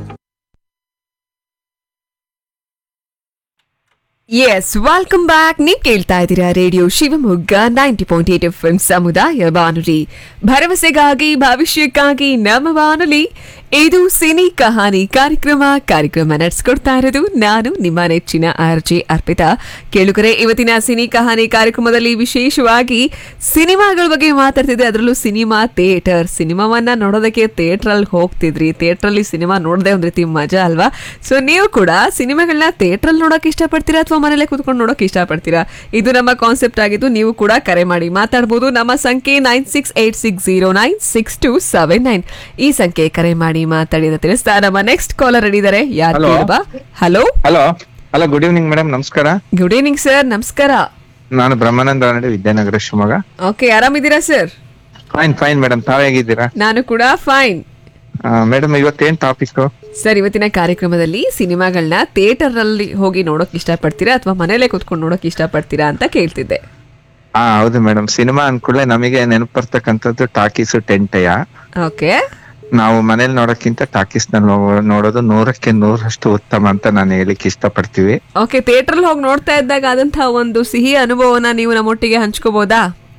Speaker 2: ಎಸ್ ವೆಲ್ಕಮ್ ಬ್ಯಾಕ್ ನೀವು ಕೇಳ್ತಾ ಇದ್ದೀರಾ radio Shivamogga ninety point eight F M ಸಮುದಾಯ ಬಾನುಲಿ ಭರವಸೆಗಾಗಿ ಭವಿಷ್ಯಕ್ಕಾಗಿ ನಮ್ಮ ಬಾನುಲಿ ಇದು ಸಿನಿ ಕಹಾನಿ ಕಾರ್ಯಕ್ರಮ ಕಾರ್ಯಕ್ರಮ ನಡೆಸ್ಕೊಡ್ತಾ ಇರೋದು ನಾನು ನಿಮ್ಮ ನೆಚ್ಚಿನ ಆರ್ ಜೆ ಅರ್ಪಿತಾ ಕೇಳುಗರೆ ಇವತ್ತಿನ ಸಿನಿ ಕಹಾನಿ ಕಾರ್ಯಕ್ರಮದಲ್ಲಿ ವಿಶೇಷವಾಗಿ ಸಿನಿಮಾಗಳ ಬಗ್ಗೆ ಮಾತಾಡ್ತಿದ್ದೆ ಅದರಲ್ಲೂ ಸಿನಿಮಾ ಥಿಯೇಟರ್ ಸಿನಿಮಾವನ್ನ ನೋಡೋದಕ್ಕೆ ಥಿಯೇಟರ್ ಅಲ್ಲಿ ಹೋಗ್ತಿದ್ರಿ ಥಿಯೇಟರ್ ಅಲ್ಲಿ ಸಿನಿಮಾ ನೋಡದೆ ಒಂದ್ ರೀತಿ ಮಜಾ ಅಲ್ವಾ ಸೊ ನೀವು ಕೂಡ ಸಿನಿಮಾಗಳನ್ನ ಥಿಯೇಟರ್ ಅಲ್ಲಿ ನೋಡಕ್ ಇಷ್ಟಪಡ್ತೀರಾ ಅಥವಾ ಮನೇಲೆ ಕೂತ್ಕೊಂಡು ನೋಡಕ್ ಇಷ್ಟಪಡ್ತೀರಾ ಇದು ನಮ್ಮ ಕಾನ್ಸೆಪ್ಟ್ ಆಗಿದ್ದು ನೀವು ಕೂಡ ಕರೆ ಮಾಡಿ ಮಾತಾಡ್ಬೋದು ನಮ್ಮ ಸಂಖ್ಯೆ nine six eight six zero nine six two seven nine ಈ ಸಂಖ್ಯೆ ಕರೆ ಮಾಡಿ ಮಾತಾಡಿ ಅಂತ ತಿಳಿಸ್ತಾ ನಮ್ಮ ನೆಕ್ಸ್ಟ್ ಕಾಲರ್ ಇದ್ದಾರೆ ಯಾರು
Speaker 10: Hello.
Speaker 2: ಕೇಳಬಾ hello
Speaker 10: hello hello good evening madam ನಮಸ್ಕಾರ
Speaker 2: ಗುಡ್ ಈವ್ನಿಂಗ್ ಸರ್ ನಮಸ್ಕಾರ
Speaker 10: ನಾನು ಬ್ರಹ್ಮಾನಂದ ನಡೆ ವಿದ್ಯಾನಗರ ಶಿವಮೊಗ್ಗ
Speaker 2: ಓಕೆ ಆರಾಮಿದ್ದೀರಾ ಸರ್
Speaker 10: ಫೈನ್ ಫೈನ್ ಮೇಡಮ್ ತಾವ್ ಹೇಗಿದ್ದೀರಾ
Speaker 2: ನಾನು ಕೂಡ ಫೈನ್
Speaker 10: ಮೇಡಮ್ ಇವತ್ತೇನ್ ಟಾಪಿಕ್
Speaker 2: ಸರ್ ಇವತ್ತಿನ ಕಾರ್ಯಕ್ರಮದಲ್ಲಿ ಸಿನಿಮಾಗಳನ್ನ ಥಿಯೇಟರ್ ಅಲ್ಲಿ ಹೋಗಿ ನೋಡೋಕ್ ಇಷ್ಟಪಡ್ತೀರಾ ಅಥವಾ ಮನೇಲೆ ಕೂತ್ಕೊಂಡು ನೋಡೋಕ್ ಇಷ್ಟಪಡ್ತೀರಾ ಅಂತ ಕೇಳ್ತಿದ್ದೆ
Speaker 10: ಹಾ ಹೌದು ಮೇಡಮ್ ಸಿನಿಮಾ ಅನ್ಕೂಡ್ಲೆ ನಮಗೆ ನೆನಪು ಬರ್ತಕ್ಕಂಥದ್ದು ಟಾಕೀಸು ಟೆಂಟಯ
Speaker 2: ಓಕೆ
Speaker 10: ನಾವು ಮನೇಲಿ ನೋಡೋಕ್ಕಿಂತ ಟಾಕೀಸ್ ನಲ್ಲಿ ನೋಡೋದು ನೂರಕ್ಕೆ ನೂರಷ್ಟು ಉತ್ತಮ ಅಂತ ನಾನು ಹೇಳಿಕ್ ಇಷ್ಟಪಡ್ತೀವಿ
Speaker 2: ಓಕೆ ಥಿಯೇಟರ್ ಹೋಗಿ ನೋಡ್ತಾ ಇದ್ದಾಗ ಆದಂತಹ ಒಂದು ಸಿಹಿ ಅನುಭವನ ನೀವು ನಮ್ಮೊಟ್ಟಿಗೆ ಹಂಚ್ಕೋಬಹುದಾ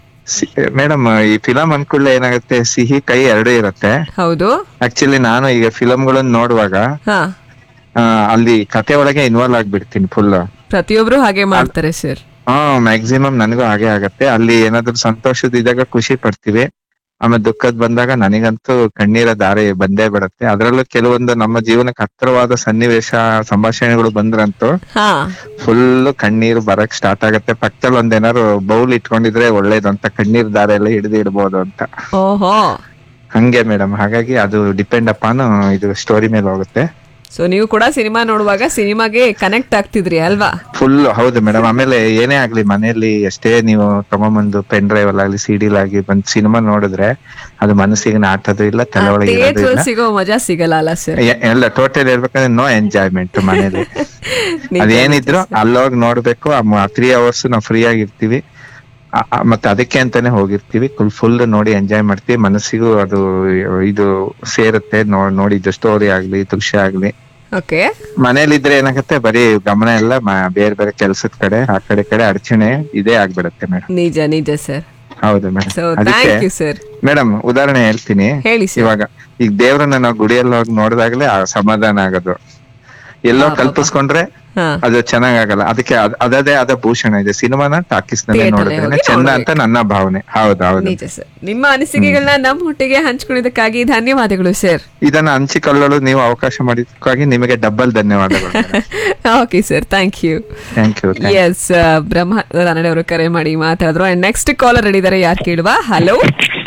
Speaker 10: ಮೇಡಮ್ ಈ ಫಿಲಂ ಅನ್ಕೂಡ್ಲೆ ಏನಾಗುತ್ತೆ ಸಿಹಿ ಕೈ ಎರಡೂ ಇರುತ್ತೆ
Speaker 2: ಹೌದು
Speaker 10: ಆಕ್ಚುಲಿ ನಾನು ಈಗ ಫಿಲಂಗಳನ್ನ ನೋಡುವಾಗ
Speaker 2: ಹಾ
Speaker 10: ಆ, ಅಲ್ಲಿ ಕತೆ ಒಳಗೆ ಇನ್ವಾಲ್ವ್ ಆಗ್ಬಿಡ್ತೀನಿ ಫುಲ್
Speaker 2: ಪ್ರತಿಯೊಬ್ರು ಹಾಗೆ ಮಾಡ್ತಾರೆ ಸರ್
Speaker 10: ಹಾ ಮ್ಯಾಕ್ಸಿಮಮ್ ನನಗೂ ಹಾಗೆ ಆಗತ್ತೆ ಅಲ್ಲಿ ಏನಾದ್ರು ಸಂತೋಷದ ಇದ್ದಾಗ ಖುಷಿ ಪಡ್ತೀವಿ ಆಮೇಲೆ ದುಃಖದ್ ಬಂದಾಗ ನನಗಂತೂ ಕಣ್ಣೀರ ದಾರಿ ಬಂದೇ ಬಿಡತ್ತೆ ಅದ್ರಲ್ಲೂ ಕೆಲವೊಂದು ನಮ್ಮ ಜೀವನಕ್ಕೆ ಹತ್ತಿರವಾದ ಸನ್ನಿವೇಶ ಸಂಭಾಷಣೆಗಳು ಬಂದ್ರಂತೂ
Speaker 2: ಹಾ
Speaker 10: ಫುಲ್ ಕಣ್ಣೀರು ಬರಕ್ ಸ್ಟಾರ್ಟ್ ಆಗತ್ತೆ ಪಕ್ಕದಲ್ಲಿ ಒಂದೇನಾದ್ರು ಬೌಲ್ ಇಟ್ಕೊಂಡಿದ್ರೆ ಒಳ್ಳೇದು ಅಂತ ಕಣ್ಣೀರ್ ದಾರ ಎಲ್ಲ ಹಿಡಿದು ಇಡ್ಬೋದು ಅಂತ
Speaker 2: ಓಹೋ
Speaker 10: ಹಂಗೆ ಮೇಡಮ್ ಹಾಗಾಗಿ ಅದು ಡಿಪೆಂಡ್ ಅಪಾನ್ ಇದು ಸ್ಟೋರಿ ಮೇಲೆ ಹೋಗುತ್ತೆ
Speaker 2: ಸೊ ನೀವು ಕೂಡ ಸಿನಿಮಾ ನೋಡುವಾಗ ಸಿನಿಮಾಗೆ ಕನೆಕ್ಟ್ ಆಗ್ತಿದ್ರಿ ಅಲ್ವಾ
Speaker 10: ಫುಲ್ ಹೌದು ಮೇಡಮ್ ಆಮೇಲೆ ಏನೇ ಆಗ್ಲಿ ಮನೆಯಲ್ಲಿ ಎಷ್ಟೇ ನೀವು ತಗೊಂಬಂದು ಪೆನ್ ಡ್ರೈವ್ ಅಲ್ಲಾಗ್ಲಿ ಸಿಡಿಲ್ ಆಗಿ ಬಂದ್ ಸಿನಿಮಾ ನೋಡಿದ್ರೆ ಅದು ಮನಸ್ಸಿಗೆ ನಾಟದು ಇಲ್ಲ ತಲೆ ಒಳಗೆ ಇರೋದು
Speaker 2: ಥಿಯೇಟರ್
Speaker 10: ಇಲ್ಲ
Speaker 2: ಸಿಗೋ ಮಜಾ ಸಿಗಲ್ಲ ಅಲ್ಲ ಸರ್
Speaker 10: ಎ- ಎಲ್ಲ ಟೋಟಲ್ ಹೇಳ್ಬೇಕಂದ್ರೆ ನೋ ಎಂಜಾಯ್ಮೆಂಟ್ ಮನೇಲಿ
Speaker 2: ನಿಜ,
Speaker 10: ಅದೇನಿದ್ರು ಅಲ್ಲೋಗಿ ನೋಡ್ಬೇಕು ತ್ರೀ ಅವರ್ಸ್ ನಾವು ಫ್ರೀ ಆಗಿರ್ತೀವಿ ಆ- ಆ- ಮತ್ತೆ ಅದಕ್ಕೆ ಅಂತಾನೆ ಹೋಗಿರ್ತೀವಿ ಫುಲ್ ಫುಲ್ ನೋಡಿ ಎಂಜಾಯ್ ಮಾಡ್ತೀವಿ ಮನಸ್ಸಿಗೂ ಅದು ಇದು ಸೇರುತ್ತೆ ನೋ- ನೋಡಿದ್ದು ಸ್ಟೋರಿ ಆಗ್ಲಿ ದೃಶ್ಯ ಆಗ್ಲಿ
Speaker 2: ಓಕೆ
Speaker 10: ಮನೇಲಿದ್ರೆ ಏನಾಗತ್ತೆ ಬರೀ ಗಮನ ಎಲ್ಲ ಮ- ಬೇರೆ ಬೇರೆ ಕೆಲ್ಸದ ಕಡೆ ಆ ಕಡೆ ಕಡೆ ಅಡಚಣೆ ಇದೇ ಆಗ್ಬಿಡತ್ತೆ ಮೇಡಮ್
Speaker 2: ನಿಜ ನಿಜ ಸರ್
Speaker 10: ಹೌದು
Speaker 2: ಸೊ
Speaker 10: ಮೇಡಮ್
Speaker 2: ಥ್ಯಾಂಕ್
Speaker 10: ಅದಕ್ಕೆ
Speaker 2: ಯು ಸರ್
Speaker 10: ಮೇಡಮ್ ಉದಾಹರಣೆ ಹೇಳ್ತೀನಿ
Speaker 2: ಹೇಳಿ sir.
Speaker 10: ಇವಾಗ ಈಗ ದೇವ್ರನ್ನ ನಾವು ಗುಡಿಯಲ್ಲಿ ಹೋಗಿ ನೋಡಿದಾಗ್ಲೇ ಆ ಸಮಾಧಾನ ಆಗೋದು ಎಲ್ಲೋ ಕಲ್ಪಿಸ್ಕೊಂಡ್ರೆ
Speaker 2: ಹಾ.
Speaker 10: ಅದು ಚೆನ್ನಾಗಲ್ಲ ಅದಕ್ಕೆ ಅದ್- ಅದದೇ ಆದ ಭೂಷಣ ಇದೆ ಸಿನಿಮಾನ ಟಾಕೀಸ್ ನಲ್ಲಿ
Speaker 2: Theatre ನಲ್ಲಿ
Speaker 10: ನೋಡಿದ್ರೆ
Speaker 2: ಹೋಗಿ
Speaker 10: ಚೆಂದ ಅಂತ ನನ್ನ ಭಾವನೆ ಹೌದು ಹೌದು
Speaker 2: ನಿಜ ಸರ್ ನಿಮ್ಮ ಅನಿಸಿಕೆಗಳನ್ನ ನಮ್ಮ ಒಟ್ಟಿಗೆ ಹಂಚ್ಕೊಂಡಿದ್ದಕ್ಕಾಗಿ ಧನ್ಯವಾದಗಳು ಸರ್
Speaker 10: ಇದನ್ನ ಹಂಚಿಕೊಳ್ಳಲು ನೀವು ಅವಕಾಶ ಮಾಡಿದ್ದಕ್ಕಾಗಿ ನಿಮಗೆ ಡಬ್ಬಲ್ ಧನ್ಯವಾದಗಳು
Speaker 2: okay sir thank you
Speaker 10: thank you
Speaker 2: yes Brahma Ranade ಅವರು ಕರೆ ಮಾಡಿ ಮಾತಾಡಿದ್ರು ಅಂಡ್ ನೆಕ್ಸ್ಟ್ ಕಾಲರ್ ಹಿಡಿದಾರೆ ಯಾರು ಕೇಳುವ ಹಲೋ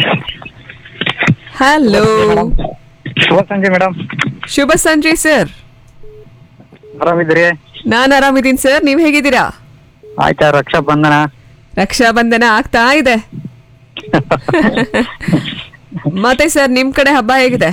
Speaker 2: ಹಲೋ
Speaker 11: ಶುಭ ಸಂಜೆ ಮೇಡಮ್
Speaker 2: ಶುಭ ಸಂಜೆ ಸರ್
Speaker 11: ಆರಾಮಿದ್ರಿ
Speaker 2: ನಾನ್ ಆರಾಮಿದ್ದೀನಿ ಸರ್ ನೀವ್ ಹೇಗಿದ್ದೀರಾ
Speaker 11: ಆಯ್ತಾ ರಕ್ಷಾ ಬಂಧನ
Speaker 2: ರಕ್ಷಾ ಬಂಧನ ಆಗ್ತಾ ಇದೆ ಮತ್ತೆ ಸರ್ ನಿಮ್ ಕಡೆ ಹಬ್ಬ ಹೇಗಿದೆ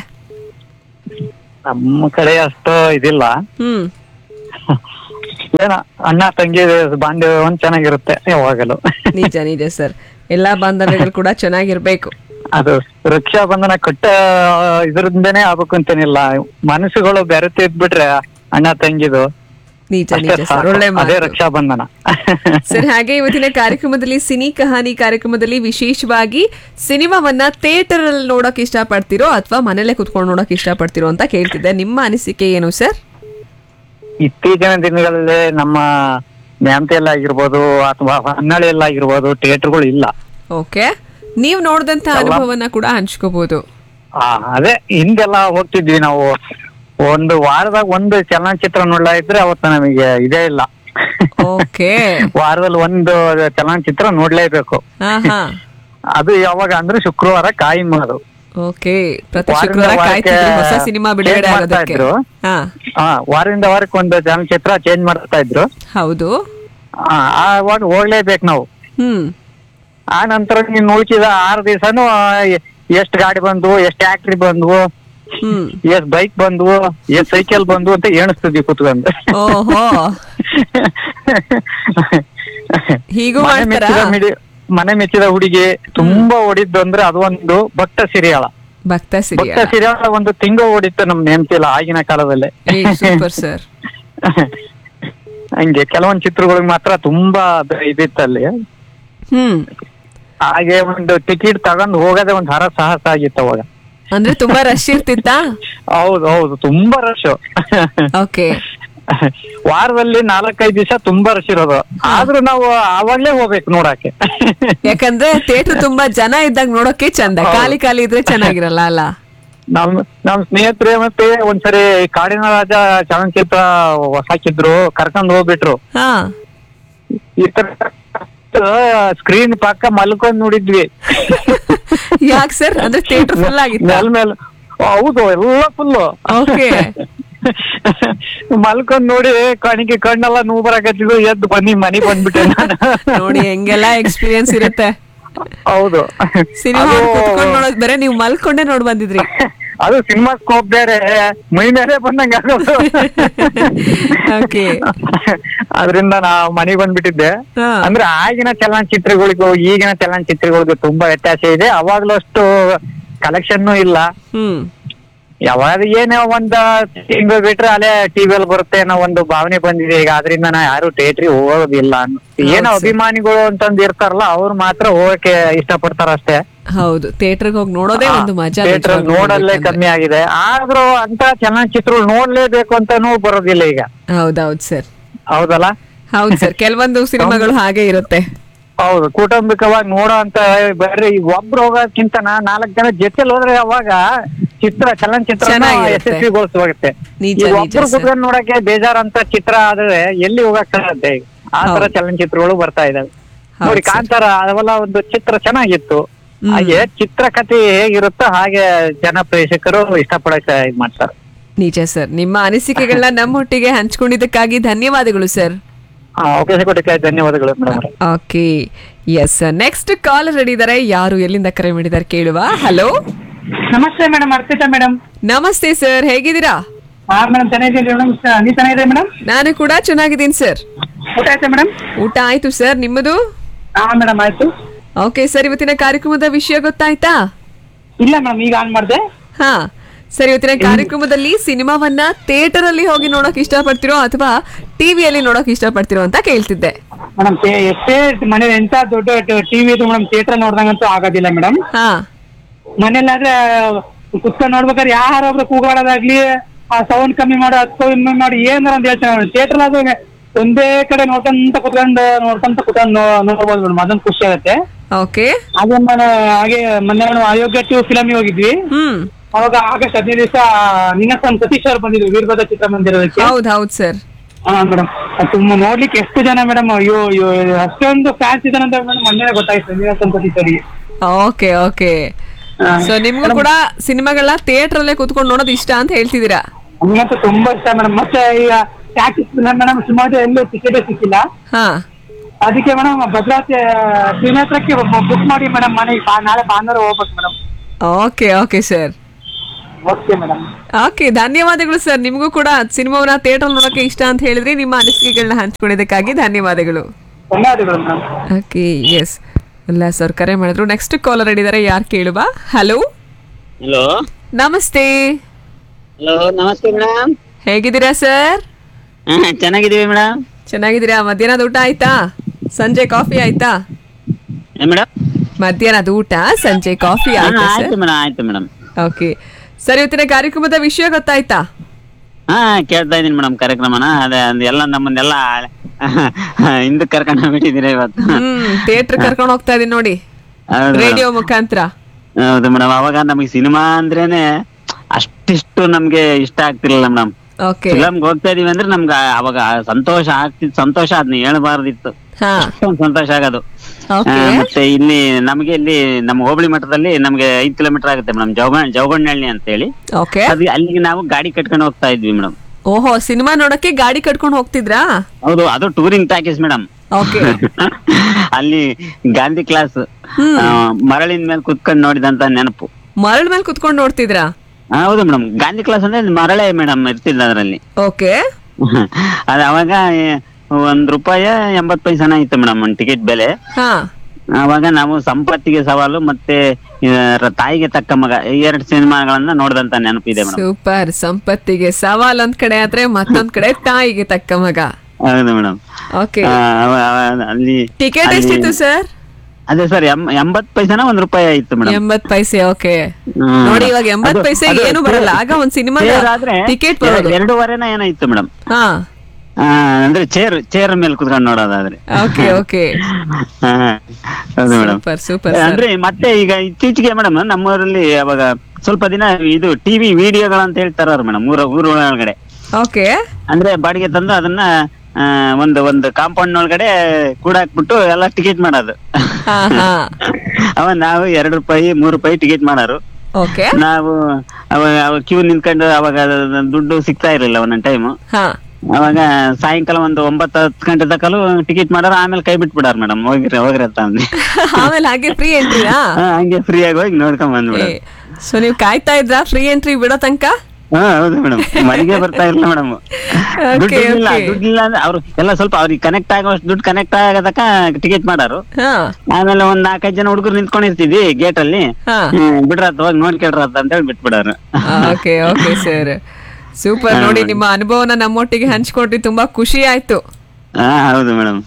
Speaker 11: ನಮ್ಮ ಕಡೆ ಅಷ್ಟು ಇದಿಲ್ಲ
Speaker 2: ಹ್ಮ್
Speaker 11: ಏನ ಅಣ್ಣ ತಂಗಿ ಬಾಂಧವ್ಯ ಒಂದ್ ಚೆನ್ನಾಗಿರುತ್ತೆ ಯಾವಾಗಲೂ
Speaker 2: ನಿಜ ನಿಜ ಸರ್ ಎಲ್ಲಾ ಬಾಂಧವ್ಯಗಳು ಕೂಡ ಚೆನ್ನಾಗಿರ್ಬೇಕು
Speaker 11: ಅದು ರಕ್ಷಾ ಬಂಧನ ಕಟ್ಟ ಇದರಿಂದನೇ ಆಗ್ಬೇಕು ಅಂತೇನಿಲ್ಲ ಮನಸ್ಸುಗಳು ಬೆರೆತಿದ್ಬಿಟ್ರೆ ಅಣ್ಣ ತಂಗಿದು
Speaker 2: ನಿಜ
Speaker 11: ಅಷ್ಟೇ
Speaker 2: ನಿಜ ಸರ್
Speaker 11: ಸಾಕು.
Speaker 2: ಒಳ್ಳೆ
Speaker 11: ಅದೇ
Speaker 2: ಮಾತು
Speaker 11: ರಕ್ಷಾ ಬಂಧನ
Speaker 2: ಸರ್ ಹಾಗೆ ಇವತ್ತಿನ ಕಾರ್ಯಕ್ರಮದಲ್ಲಿ ಸಿನಿ ಕಹಾನಿ ಕಾರ್ಯಕ್ರಮದಲ್ಲಿ ವಿಶೇಷವಾಗಿ ಸಿನಿಮಾವನ್ನ ಥಿಯೇಟರ್ ಅಲ್ಲಿ ನೋಡಕ್ ಇಷ್ಟಪಡ್ತಿರೋ ಅಥವಾ ಮನೇಲೆ ಕುತ್ಕೊಂಡು ನೋಡಕ್ ಇಷ್ಟಪಡ್ತಿರೋ ಅಂತ ಕೇಳ್ತಿದ್ದೆ ನಿಮ್ಮ ಅನಿಸಿಕೆ ಏನು ಸರ್
Speaker 11: ಇತ್ತೀಚಿನ ದಿನಗಳಲ್ಲಿ ನಮ್ಮ ನ್ಯಾಮತಿಯಲ್ಲಿ ಆಗಿರ್ಬೋದು ಅಥವಾ ಹೊನ್ನಾಳಿಯಲ್ಲಿ ಆಗಿರ್ಬೋದು ಥಿಯೇಟರ್ಗಳು ಇಲ್ಲ
Speaker 2: ಓಕೆ ನೀವು ನೋಡಿದಂತ
Speaker 11: ಎಲ್ಲ-
Speaker 2: ಅನುಭವನ ಕೂಡ ಹಂಚ್ಕೋಬಹುದು
Speaker 11: ಆ, ಅದೇ ಹಿಂದೆಲ್ಲ ಹೋಗ್ತಿದ್ವಿ ನಾವು ಒಂದು ವಾರದಾಗ ಒಂದು ಚಲನಚಿತ್ರ ನೋಡ್ಲಾ ಇದ್ರೆ ಅವತ್ತು ನಮಗೆ ಇದೇ ಇಲ್ಲ
Speaker 2: ಓಕೆ
Speaker 11: ವಾರದಲ್ಲಿ ಒಂದು ಚಲನಚಿತ್ರ ನೋಡ್ಲೇಬೇಕು
Speaker 2: ಹಾ ಹಾ
Speaker 11: ಅದು ಯಾವಾಗ ಅಂದ್ರೆ ಶುಕ್ರವಾರ ಕಾಯಂ ಅದು
Speaker 2: ಓಕೆ ಪ್ರತಿ
Speaker 11: ವಾರದಿಂದ
Speaker 2: ಶುಕ್ರವಾರ
Speaker 11: ವಾರಕ್ಕೆ
Speaker 2: ಕಾಯ್ತಿದ್ರಿ ಹೊಸ ಸಿನಿಮಾ ಬಿಡುಗಡೆ
Speaker 11: change ಮಾಡ್ತಾ
Speaker 2: ಆಗೋದಕ್ಕೆ
Speaker 11: ಇದ್ರು.
Speaker 2: ಹಾ
Speaker 11: ಹಾ ವಾರದಿಂದ ವಾರಕ್ಕೆ ಒಂದು ಚಲನಚಿತ್ರ ಚೇಂಜ್ ಮಾಡ್ತಾ ಇದ್ರು
Speaker 2: ಹೌದು
Speaker 11: ಆ, ಆವಾಗ ಹೋಗ್ಲೇಬೇಕು ನಾವು
Speaker 2: ಹ್ಮ್
Speaker 11: ಆ ನಂತರ ನೀನ್ ಉಳ್ಕಿದ ಆರು ದಿವಸನು ಎಷ್ಟ್ ಗಾಡಿ ಬಂದ್ವು ಎಷ್ಟ್ ಟ್ಯಾಕ್ಟ್ರಿ ಬಂದ್ವು
Speaker 2: ಹ್ಮ್
Speaker 11: ಎಷ್ಟ್ ಬೈಕ್ ಬಂದ್ವು ಎಷ್ಟ್ ಸೈಕಲ್ ಬಂದ್ವು ಅಂತ ಎಣಿಸ್ತಿದ್ವಿ ಕುತ್ಕೊಂಡು
Speaker 2: ಓಹೋ ಹೀಗೂ
Speaker 11: ಮನೆ
Speaker 2: ಮಾಡ್ತಾರಾ?
Speaker 11: ಮೆಚ್ಚಿದ ಮಿಡಿ- ಮನೆ ಮೆಚ್ಚಿದ ಹುಡುಗಿ ತುಂಬಾ ಓಡಿದ್ದು ಅಂದ್ರೆ ಅದು ಒಂದು ಭಕ್ತ ಸಿರಿಯಾಳ
Speaker 2: ಭಕ್ತ
Speaker 11: ಭಕ್ತ
Speaker 2: ಸಿರಿಯಲ್ಲ
Speaker 11: ಸಿರಿಯಾಳ ಒಂದು ತಿಂಗಳು ಓಡಿತ್ತು ನಮ್ ನೆನ್ಪಿಲ್ಲ ಆಗಿನ ಕಾಲದಲ್ಲಿ
Speaker 2: ಸೂಪರ್ ಸರ್
Speaker 11: ಹಂಗೆ ಕೆಲವೊಂದ್ ಚಿತ್ರಗಳಿಗೆ ಮಾತ್ರ ತುಂಬಾ ಅದು ಇದಿತ್ತು ಅಲ್ಲಿ
Speaker 2: ಹ್ಮ್
Speaker 11: ಹಾಗೆ ಒಂದು ಟಿಕೆಟ್ ತಗೊಂಡ್ ಹೋಗೋದೇ ಒಂದ್ ಹರ ಸಾಹಸ ಆಗಿತ್ತು ಅವಾಗ
Speaker 2: ಅಂದ್ರೆ ತುಂಬಾ ರಶ್ ಇರ್ತಿತ್ತಾ
Speaker 11: ಹೌದು ಹೌದು ತುಂಬಾ ರಶ್
Speaker 2: ಓಕೆ
Speaker 11: ವಾರದಲ್ಲಿ ನಾಲ್ಕೈದು ದಿವಸ ತುಂಬಾ ರಶ್ ಇರೋದು ಆದ್ರೂ ನಾವು ಅವಾಗ್ಲೇ ಹೋಗ್ಬೇಕು ನೋಡಕ್ಕೆ
Speaker 2: ಯಾಕಂದ್ರೆ ಥಿಯೇಟರ್ ತುಂಬಾ ಜನ ಇದ್ದಾಗ ನೋಡೋಕೆ ಚಂದ
Speaker 11: ಹೌದು.
Speaker 2: ಖಾಲಿ ಖಾಲಿ ಇದ್ರೆ ಚೆನ್ನಾಗಿರಲ್ಲ ಅಲ್ಲ
Speaker 11: ನಮ್ ನಮ್ ಸ್ನೇಹಿತರೆ ಮತ್ತೆ ಒಂದ್ಸರಿ ಕಾಡಿನ ರಾಜ ಚಲನಚಿತ್ರ ಹಾಕಿದ್ರು ಕರ್ಕೊಂಡ್ ಹೋಗ್ಬಿಟ್ರು
Speaker 2: ಹಾ
Speaker 11: ಈ ತರ ಸ್ಕ್ರೀನ್ ಪಕ್ಕ ಮಲ್ಕೊಂಡ್ ನೋಡಿದ್ವಿ
Speaker 2: ಯಾಕ್ ಸರ್ ಅಂದ್ರೆ ಥಿಯೇಟರ್ ಫುಲ್ ಆಗಿತ್ತ
Speaker 11: ಮೇಲ್ ಮೇಲ್ ಹೌದು ಎಲ್ಲ ಫುಲ್
Speaker 2: ಓಕೆ
Speaker 11: ಮಲ್ಕೊಂಡ್ ನೋಡಿ ಕಣಿಗೆ ಕಣ್ಣೆಲ್ಲ ನೋವು ಬರಾಕತ್ತಿದ್ವು ಎದ್ದು ಬನ್ನಿ ಮನೆಗ್ ಬಂದ್ಬಿಟ್ಟೆ ನಾನು
Speaker 2: ನೋಡಿ ಹೆಂಗೆಲ್ಲ ಎಕ್ಸ್ಪೀರಿಯನ್ಸ್ ಇರುತ್ತೆ
Speaker 11: ಹೌದು
Speaker 2: ಸಿನಿಮಾ
Speaker 11: ಅದು-
Speaker 2: ಕುತ್ಕೊಂಡು ನೋಡೋದ್ ಬೇರೆ ನೀವು ಮಲ್ಕೊಂಡೇ ನೋಡ್ ಬಂದಿದ್ರಿ
Speaker 11: ಅದು ಸಿನಿಮಾ ಸ್ಕೋಪ್ ಬೇರೆ ಮೈ ಮೇಲೆ ಬಂದಂಗ ಆಗೋದು
Speaker 2: ಓಕೆ
Speaker 11: ಅದರಿಂದ ನಾ ಮನೆಗ್ ಬಂದ್ಬಿಟ್ಟಿದ್ದೆ
Speaker 2: ಹಾ.
Speaker 11: ಅಂದ್ರೆ ಆಗಿನ ಚಲನಚಿತ್ರಗಳಿಗೂ ಈಗಿನ ಚಲನಚಿತ್ರಗಳಿಗೂ ತುಂಬಾ ವ್ಯತ್ಯಾಸ ಇದೆ ಅವಾಗ್ಲೂ ಅಷ್ಟು ಕಲೆಕ್ಷನ್ ಇಲ್ಲ
Speaker 2: ಹ್ಮ್
Speaker 11: ಯಾವಾಗ ಏನೋ ಒಂದ್ ತಿಂಗಳು ಬಿಟ್ರೆ ಅಲ್ಲೇ ಟಿವಿಯಲ್ಲಿ ಬರುತ್ತೆ ಅನ್ನೋ ಒಂದು ಭಾವನೆ ಬಂದಿದೆ ಈಗ ಅದರಿಂದ ನಾ ಯಾರು ಥಿಯೇಟ್ರಿಗೆ ಹೋಗೋದಿಲ್ಲ ಏನೋ
Speaker 2: ಹೌದ್ sir.
Speaker 11: ಅಭಿಮಾನಿಗಳು ಅಂತಂದ್ ಇರ್ತಾರಲ್ಲ ಅವ್ರು ಮಾತ್ರ ಹೋಗಕ್ಕೆ ಇಷ್ಟಪಡ್ತಾರ ಅಷ್ಟೇ
Speaker 2: ಹೌದು ಥಿಯೇಟರ್ಗೆ ಹೋಗಿ ನೋಡೋದೇ ಒಂದು ಮಜಾ
Speaker 11: ಥಿಯೇಟರ್
Speaker 2: ನಿಜವಾಗ್ಲೂ
Speaker 11: ನೋಡಲ್ಲೇ
Speaker 2: ಹೇಳ್ಬೇಕಂದ್ರೆ.
Speaker 11: ಕಮ್ಮಿ ಆಗಿದೆ ಆದ್ರೂ ಅಂತ ಚಲನಚಿತ್ರಗಳು ನೋಡ್ಲೇಬೇಕು ಅಂತಾನೂ ಬರೋದಿಲ್ಲ ಈಗ
Speaker 2: ಹೌದೌದು ಸರ್
Speaker 11: ಹೌದಲ್ಲ
Speaker 2: ಹೌದು ಸರ್ ಕೆಲವೊಂದು ಸಿನಿಮಾಗಳು ಹಾಗೆ ಇರುತ್ತೆ
Speaker 11: ಹೌದು ಕೌಟುಂಬಿಕವಾಗಿ ನೋಡೋ ಅಂತ ಬರ್ರಿ ಈಗ ಒಬ್ರು ಹೋಗೋದ್ಕಿಂತ ನಾಲ್ಕು ಜನ ಜೊತೆಲಿ ಹೋದ್ರೆ ಅವಾಗ ಚಿತ್ರ ಚಲನಚಿತ್ರ
Speaker 2: ಚೆನ್ನಾಗಿರುತ್ತೆ.
Speaker 11: ಯಶಸ್ವಿಗೊಳಿಸುವಾಗುತ್ತೆ
Speaker 2: ನಿಜ,
Speaker 11: ಈಗ
Speaker 2: ನಿಜ
Speaker 11: ಒಬ್ರು
Speaker 2: sir.
Speaker 11: ಕುತ್ಕೊಂಡ್ ನೋಡಕ್ಕೆ ಬೇಜಾರಂತ ಚಿತ್ರ ಆದ್ರೆ ಎಲ್ಲಿ ಹೋಗಕ್ ಸಾಧ್ಯ ಈಗ ಆ ತರ
Speaker 2: ಹೌದು.
Speaker 11: ಚಲನಚಿತ್ರಗಳು ಬರ್ತಾ ಇದಾವೆ
Speaker 2: ಹೌದು
Speaker 11: ನೋಡಿ
Speaker 2: sir.
Speaker 11: ಕಾಂತಾರ ಅವೆಲ್ಲ ಒಂದು ಚಿತ್ರ ಚೆನ್ನಾಗಿತ್ತು
Speaker 2: ಹ್ಮ್.
Speaker 11: ಹಾಗೆ ಚಿತ್ರಕಥೆ ಹೇಗಿರುತ್ತೋ ಹಾಗೆ ಜನ ಪ್ರೇಕ್ಷಕರು ಇಷ್ಟಪಡಕ್ಕೆ ಇದ್ ಮಾಡ್ತಾರೆ
Speaker 2: ನಿಜ ಸರ್ ನಿಮ್ಮ ಅನಿಸಿಕೆಗಳನ್ನ ನಮ್ಮೊಟ್ಟಿಗೆ ಹಂಚ್ಕೊಂಡಿದ್ದಕ್ಕಾಗಿ ಧನ್ಯವಾದಗಳು ಸರ್
Speaker 11: ಅವಕಾಶ ಕೊಟ್ಟಕ್ಕೆ ಧನ್ಯವಾದಗಳು madam
Speaker 2: okay yes next call ready ಇದಾರೆ ಯಾರು ಎಲ್ಲಿಂದ ಕರೆ ಮಾಡಿದ್ದಾರೆ ಕೇಳುವ ಹಲೋ
Speaker 12: ನಮಸ್ತೆ ಮೇಡಮ್ ಅರ್ಪಿತಾ ಮೇಡಮ್
Speaker 2: ನಮಸ್ತೆ ಸರ್ ಹೇಗಿದ್ದೀರಾ
Speaker 12: ಹಾ ಮೇಡಮ್ ಚೆನ್ನಾಗಿದ್ದೀನಿ ಮೇಡಮ್ ನೀ ಚೆನ್ನಾಗಿದೆ ಮೇಡಮ್
Speaker 2: ನಾನು ಕೂಡ ಚೆನ್ನಾಗಿದ್ದೀನಿ ಸರ್
Speaker 12: ಊಟ ಆಯ್ತಾ ಮೇಡಮ್
Speaker 2: ಊಟ ಆಯ್ತು ಸರ್ ನಿಮ್ಮದು
Speaker 12: ಹಾ ಮೇಡಮ್ ಆಯ್ತು
Speaker 2: ಓಕೆ ಸರ್ ಇವತ್ತಿನ ಕಾರ್ಯಕ್ರಮದ ವಿಷಯ ಗೊತ್ತಾಯ್ತಾ
Speaker 12: ಇಲ್ಲ ಮೇಡಮ್ ಈಗ ಆನ್ ಮಾಡಿದೆ
Speaker 2: ಹಾ ಸರ್ ಇವತ್ತಿನ ಕಾರ್ಯಕ್ರಮದಲ್ಲಿ ಸಿನಿಮಾವನ್ನ ಥಿಯೇಟರ್ ಅಲ್ಲಿ ಹೋಗಿ ನೋಡಕ್ ಇಷ್ಟಪಡ್ತಿರೋ ಅಥವಾ ಟಿವಿಯಲ್ಲಿ ನೋಡಕ್ ಇಷ್ಟಪಡ್ತಿರೋ ಅಂತ ಕೇಳ್ತಿದ್ದೆ
Speaker 12: ಮೇಡಮ್ ಎಷ್ಟೇ ಮನೆ ಎಂತ ದೊಡ್ಡ ಟಿವಿ ಇದು ಮೇಡಮ್ ಥಿಯೇಟರ್ ನೋಡ್ದಂಗಂತೂ ಆಗೋದಿಲ್ಲ ಮೇಡಮ್
Speaker 2: ಹಾ
Speaker 12: ಮನೇಲಾದ್ರೆ ಕುತ್ಕೊಂಡ್ ನೋಡ್ಬೇಕಾದ್ರೆ ಯಾರೊಬ್ರು ಕೂಗಾಡೋದಾಗ್ಲಿ ಆ ಸೌಂಡ್ ಕಮ್ಮಿ ಮಾಡಿ ಹತ್ತು ಕಮ್ಮಿ ಮಾಡಿ ಏನಾರ ಅಂತ ಹೇಳ್ತಾನೆ ಥಿಯೇಟರ್ ಆದ್ರೆ ಒಂದೇ ಕಡೆ ನೋಡ್ಕೊಂತ ಕುತ್ಕೊಂಡು ನೋಡ್ಕೊಂತ ಕುತ್ಕೊಂಡು ನೋ- ನೋಡ್ಬೋದು ಮೇಡಮ್ ಅದೊಂದು ಖುಷಿ ಆಗುತ್ತೆ
Speaker 2: ಓಕೆ
Speaker 12: ಅದೇ ನಾನು ಹಾಗೆ ಮೊನ್ನೆ ನಾವು ಅಯೋಗ್ಯ ಟು ಫಿಲಮ್ ಹೋಗಿದ್ವಿ
Speaker 2: ಹ್ಮ್
Speaker 12: ಅವಾಗ ಆಗಸ್ಟ್ ಹದಿನೈದು ದಿವಸ ನಿನ್ನಸ್ವಾಮಿ ಸತೀಶ್ ಅವರು ಬಂದಿದ್ರು ವೀರಭದ್ರ ಚಿತ್ರಮಂದಿರಕ್ಕೆ
Speaker 2: ಹೌದ್ ಹೌದ್ ಸರ್
Speaker 12: ಹಾ ಮೇಡಮ್ ತುಂಬಾ ನೋಡ್ಲಿಕ್ಕೆ ಎಷ್ಟು ಜನ ಮೇಡಮ್ ಅಯ್ಯೋ ಅಯ್ಯೋ ಅಷ್ಟೊಂದು ಫ್ಯಾನ್ಸ್ ಇದಾರೆ ಅಂತ ಮೇಡಮ್ ಮೊನ್ನೆ ಗೊತ್ತಾಯ್ತು ನಿನ್ನಸ್ವಾಮಿ ಸತೀಶ್ ಅವರಿಗೆ
Speaker 2: ಓಕೆ ಓಕೆ ಸೊ ನಿಮ್ಗೂ ಕೂಡ ಸಿನಿಮಾಗಳನ್ನ ಥಿಯೇಟರ್ ಅಲ್ಲೇ ಕುತ್ಕೊಂಡು ನೋಡೋದು ಇಷ್ಟ ಅಂತ ಹೇಳ್ತಿದ್ದೀರಾ
Speaker 12: ನಮಗಂತೂ ತುಂಬಾ ಇಷ್ಟ ಮೇಡಮ್ ಮತ್ತೆ ಈಗ ಟ್ಯಾಕ್ಸಿ ಮೇಡಮ್ ಸುಮಾರು ಎಲ್ಲೂ ಟಿಕೆಟ್ ಸಿಕ್ಕಿಲ್ಲ
Speaker 2: ಹಾ
Speaker 12: ಅದಕ್ಕೆ ಮೇಡಮ್ ಭದ್ರಾವತಿ ಶ್ರೀನೇತ್ರಕ್ಕೆ ಬುಕ್ ಮಾಡಿ ಮೇಡಮ್ ಮನೆಗೆ ಬಾ- ನಾಳೆ ಭಾನುವಾರ ಹೋಗ್ಬೇಕು madam
Speaker 2: okay okay sir
Speaker 12: okay madam
Speaker 2: okay ಧನ್ಯವಾದಗಳು ಸರ್ ನಿಮಗೂ ಕೂಡ ಸಿನಿಮಾವನ್ನ ಥಿಯೇಟರ್ ನೋಡೋಕೆ ಇಷ್ಟ ಅಂತ ಹೇಳಿದ್ರಿ ನಿಮ್ಮ ಅನಿಸಿಕೆಗಳನ್ನ ಹಂಚ್ಕೊಂಡಿದ್ದಕ್ಕಾಗಿ ಧನ್ಯವಾದಗಳು
Speaker 12: ಧನ್ಯವಾದಗಳು ಮೇಡಮ್
Speaker 2: ಓಕೆ ಎಸ್ ಇಲ್ಲ ಸರ್ ಕರೆ ಮಾಡಿದ್ರು ನೆಕ್ಸ್ಟ್ ಕಾಲರ್ ಇದ್ದಾರೆ ಯಾರು ಕೇಳುವ ಹಲೋ
Speaker 13: ಹಲೋ
Speaker 2: ನಮಸ್ತೆ
Speaker 13: ಹಲೋ ನಮಸ್ತೆ ಮೇಡಮ್
Speaker 2: ಹೇಗಿದ್ದೀರಾ ಸರ್
Speaker 13: ಚೆನ್ನಾಗಿದ್ದೀವಿ ಮೇಡಮ್
Speaker 2: ಚೆನ್ನಾಗಿದ್ದೀರಾ ಮಧ್ಯಾಹ್ನದ ಊಟ ಆಯ್ತಾ ಸಂಜೆ ಕಾಫಿ ಆಯ್ತಾ
Speaker 13: ಮೇಡಮ್
Speaker 2: ಮಧ್ಯಾಹ್ನದ ಊಟ ಸಂಜೆ ಕಾಫಿ ಆಯ್ತಾ
Speaker 13: ಆಯ್ತು
Speaker 2: ಸರ್
Speaker 13: ಮೇಡಮ್ ಆಯ್ತು ಮೇಡಮ್
Speaker 2: ಓಕೆ ಸರ್ ಇವತ್ತಿನ ಕಾರ್ಯಕ್ರಮದ ವಿಷಯ ಗೊತ್ತಾಯ್ತಾ
Speaker 13: ಹಾ ಕೇಳ್ತಾ ಇದೀನಿ ಮೇಡಮ್ ಕಾರ್ಯಕ್ರಮನ ಅದೇ ಅದು ಎಲ್ಲ ನಮ್ಮನ್ನೆಲ್ಲ ಹಿಂದಕ್ಕೆ ಕರ್ಕೊಂಡು ಬಿಟ್ಟಿದ್ದೀರಾ ಇವತ್ತು
Speaker 2: ಹ್ಮ್ ಥಿಯೇಟರ್ ಕರ್ಕೊಂಡು ಹೋಗ್ತಾ ಇದೀನಿ ನೋಡಿ
Speaker 13: ಹೌದು madam.
Speaker 2: ರೇಡಿಯೋ ಮುಖಾಂತರ
Speaker 13: ಹೌದು ಮೇಡಮ್ ಅವಾಗ ನಮಗೆ ಸಿನಿಮಾ ಅಂದ್ರೇನೆ ಅಷ್ಟಿಷ್ಟು ನಮ್ಗೆ ಇಷ್ಟ ಆಗ್ತಿರ್ಲಿಲ್ಲ ಮೇಡಮ್
Speaker 2: ಓಕೆ
Speaker 13: ಫಿಲಮ್ಗೆ ಹೋಗ್ತಾ ಇದೀವಿ ಅಂದ್ರೆ ನಮ್ಗೆ ಅವಾಗ ಸಂತೋಷ ಆಗ್ತಿತ್ತು ಸಂತೋಷ ಅದನ್ನ ಹೇಳ್ಬಾರ್ದಿತ್ತು
Speaker 2: ಹಾ
Speaker 13: ಅಷ್ಟೊಂದು ಸಂತೋಷ ಆಗೋದು
Speaker 2: Okay.
Speaker 13: ಆ, ಮತ್ತೆ ಇಲ್ಲಿ ನಮಗೆ ಇಲ್ಲಿ ನಮ್ಮ ಹೋಬಳಿ ಮಠದಲ್ಲಿ ನಮ್ಗೆ ಐದ್ ಕಿಲೋಮೀಟರ್ ಆಗುತ್ತೆ ಮೇಡಮ್ ಜವಗ ಜವಗಣ್ಣಹಳ್ಳಿ ಅಂತ ಹೇಳಿ
Speaker 2: ಓಕೆ
Speaker 13: ಅದು ಅಲ್ಲಿಗೆ ನಾವು ಗಾಡಿ ಕಟ್ಕೊಂಡು ಹೋಗ್ತಾ ಇದ್ವಿ ಮೇಡಮ್
Speaker 2: ಓಹೋ ಸಿನಿಮಾ ನೋಡಕ್ಕೆ ಗಾಡಿ ಕಟ್ಕೊಂಡು ಹೋಗ್ತಿದ್ರಾ
Speaker 13: ಹೌದು ಅದು ಟೂರಿಂಗ್ ಪ್ಯಾಕೇಜ್ ಮೇಡಮ್
Speaker 2: ಓಕೆ
Speaker 13: ಅಲ್ಲಿ ಗಾಂಧಿ ಕ್ಲಾಸ್ ಮರಳಿನ ಮೇಲೆ ಕುತ್ಕೊಂಡು ನೋಡಿದಂತ ನೆನಪು
Speaker 2: ಮರಳ ಮೇಲೆ ಕುತ್ಕೊಂಡು ನೋಡ್ತಿದ್ರಾ
Speaker 13: ಆ, ಹೌದು ಮೇಡಮ್ ಗಾಂಧಿ ಕ್ಲಾಸ್ ಅಂದ್ರೆ ಮರಳೆ ಮೇಡಮ್ ಇರ್ತಿಲ್ಲ ಅದರಲ್ಲಿ
Speaker 2: ಓಕೆ
Speaker 13: ಅದು ಅವಾಗ ಏ, ಒಂದ್ ರೂಪಾಯಿ ಎಂಬತ್ ಪೈಸನ ಇತ್ತು ಮೇಡಮ್ ಒಂದ್ ಟಿಕೆಟ್ ಬೆಲೆ
Speaker 2: ಹಾ
Speaker 13: ಅವಾಗ ನಾವು ಸಂಪತ್ತಿಗೆ ಸವಾಲು ಮತ್ತೆ ಆ, ರ- ತಾಯಿಗೆ ತಕ್ಕ ಮಗ ಈ ಎರಡು ಸಿನಿಮಾಗಳನ್ನ ನೋಡಿದಂತ ನೆನಪಿದೆ ಮೇಡಮ್
Speaker 2: ಸೂಪರ್ ಸಂಪತ್ತಿಗೆ ಸವಾಲ್ ಒಂದ್ ಕಡೆ ಆದ್ರೆ ಮತ್ತೊಂದ್ ಕಡೆ ತಾಯಿಗೆ ತಕ್ಕ ಮಗ
Speaker 13: ಹೌದು ಮೇಡಮ್
Speaker 2: ಓಕೆ
Speaker 13: ಅಲ್ಲಿ
Speaker 2: ಟಿಕೆಟ್
Speaker 13: ಅಲ್ಲಿ-
Speaker 2: ಎಷ್ಟಿತ್ತು ಸರ್
Speaker 13: ಅದೇ ಸರ್ ಎಂಬತ್ ಪೈಸನ ಒಂದ್ ರೂಪಾಯಿ ಆಯ್ತು ಮೇಡಮ್
Speaker 2: ಎಂಬತ್ ಪೈಸೆ ಓಕೆ
Speaker 13: ಹ್ಮ್.
Speaker 2: ನೋಡಿ ಇವಾಗ ಎಂಬತ್
Speaker 13: ಅದು-
Speaker 2: ಪೈಸೆ
Speaker 13: ಅದು
Speaker 2: ಏನು ಬರಲ್ಲ ಆಗ ಒಂದ್ ಸಿನಿಮಾ
Speaker 13: ಚೇರ್ ಆದ್ರೆ
Speaker 2: ಟಿಕೆಟ್
Speaker 13: ಎರಡು-
Speaker 2: ಬರೋದು
Speaker 13: ಎರಡೂವರೆನ ಏನೋ ಇತ್ತು ಮೇಡಮ್
Speaker 2: ಹಾ
Speaker 13: ಅಂದ್ರೆ ಚೇರ್ ಚೇರ್ ಮೇಲೆ ಕುತ್ಕೊಂಡು ನೋಡೋದಾದ್ರೆ
Speaker 2: ಓಕೆ ಓಕೆ
Speaker 13: ಹಾ, ಹೌದು ಮೇಡಮ್
Speaker 2: ಸೂಪರ್ ಸೂಪರ್
Speaker 13: ಅಂದ್ರೆ ಮತ್ತೆ ಈಗ ಇತ್ತೀಚೆಗೆ ಮೇಡಮ್ ನಮ್ಮೂರಲ್ಲಿ ಅವಾಗ ಸ್ವಲ್ಪ ದಿನ ಇದು ಟಿವಿ ವಿಡಿಯೋಗಳಂತ ಹೇಳ್ತಾರ ಮೇಡಮ್ ಊರ ಊರ ಒಳಗಡೆ
Speaker 2: ಓಕೆ
Speaker 13: ಅಂದ್ರೆ ಬಾಡಿಗೆ ತಂದು ಅದನ್ನ ಆ, ಒಂದು ಒಂದು ಕಾಂಪೌಂಡ್ ಒಳಗಡೆ ಕೂಡಾಕ್ಬಿಟ್ಟು ಎಲ್ಲ ಟಿಕೆಟ್ ಮಾಡೋದು
Speaker 2: ಹಾ ಹಾ
Speaker 13: ಅವ ನಾವು ಎರಡು ರೂಪಾಯಿ ಮೂರು ರೂಪಾಯಿ ಟಿಕೆಟ್ ಮಾಡೋರು
Speaker 2: ಓಕೆ
Speaker 13: ನಾವು ಅವಾಗ ಅವಾಗ ಕ್ಯೂ ನಿಂತ್ಕೊಂಡು ಅವಾಗ ದುಡ್ಡು ಸಿಗ್ತಾ ಇರಲಿಲ್ಲ ಒಂದೊಂದ್ ಟೈಮ್
Speaker 2: ಹಾ
Speaker 13: ಅವಾಗ ಸಾಯಂಕಾಲ ಒಂದು ಒಂಬತ್ತು ಹತ್ತು ಗಂಟೆ ತಕಲು ಟಿಕೆಟ್ ಮಾಡೋರು ಆಮೇಲೆ ಕೈ ಬಿಟ್ಬಿಡಾರ ಮೇಡಮ್ ಹೋಗಿರಿ ಹೋಗ್ರಿ ಅಂತ ಅಂದ್ವಿ
Speaker 2: ಆಮೇಲೆ ಹಾಗೆ ಫ್ರೀ ಎಂಟ್ರಿನಾ
Speaker 13: ಹಾ, ಹಂಗೆ ಫ್ರೀ ಆಗಿ ಹೋಗಿ ನೋಡ್ಕೊಂಡ್ ಬಂದ್ಬಿಡ
Speaker 2: ಸೊ ನೀವು ಕಾಯ್ತಾ ಇದ್ರಾ ಫ್ರೀ ಎಂಟ್ರಿ ಬಿಡೋ ತನಕ
Speaker 13: ಹಾ ಹೌದು ಮೇಡಮ್ ಮನೆಗೆ ಬರ್ತಾ ಇರಲಿಲ್ಲ ಮೇಡಮ್ ದುಡ್ಡು ಇಲ್ಲ ದುಡ್ಡು ಇಲ್ಲ ಅಂದ್ರೆ ಅವ್ರು ಎಲ್ಲ ಸ್ವಲ್ಪ ಅವ್ರಿಗೆ ಕನೆಕ್ಟ್ ಆಗೋಷ್ಟು ದುಡ್ಡು ಕನೆಕ್ಟ್ ಆಗದಕ್ಕ ಟಿಕೆಟ್ ಮಾಡಾರು
Speaker 2: ಹಾ
Speaker 13: ಆಮೇಲೆ ಒಂದ್ ನಾಲ್ಕೈದು ಜನ ಹುಡುಗರು ನಿಂತ್ಕೊಂಡಿರ್ತಿದ್ವಿ ಗೇಟ್ ಅಲ್ಲಿ
Speaker 2: ಹಾ.
Speaker 13: ಹ್ಮ್, ಬಿಡ್ರತ್ ಹೋಗಿ ನೋಡ್ಕೊಳ್ರತ್ ಅಂತ ಹೇಳಿ ಬಿಟ್ಬಿಡಾರು
Speaker 2: ಓಕೆ ಓಕೆ ಸರ್ ಸೂಪರ್ ನೋಡಿ ನಿಮ್ಮ ಅನುಭವನ ನಮ್ಮೊಟ್ಟಿಗೆ ಹಂಚ್ಕೊಟ್ರಿ ತುಂಬಾ ಖುಷಿ ಆಯ್ತು
Speaker 13: ಹಾ ಹೌದು ಮೇಡಮ್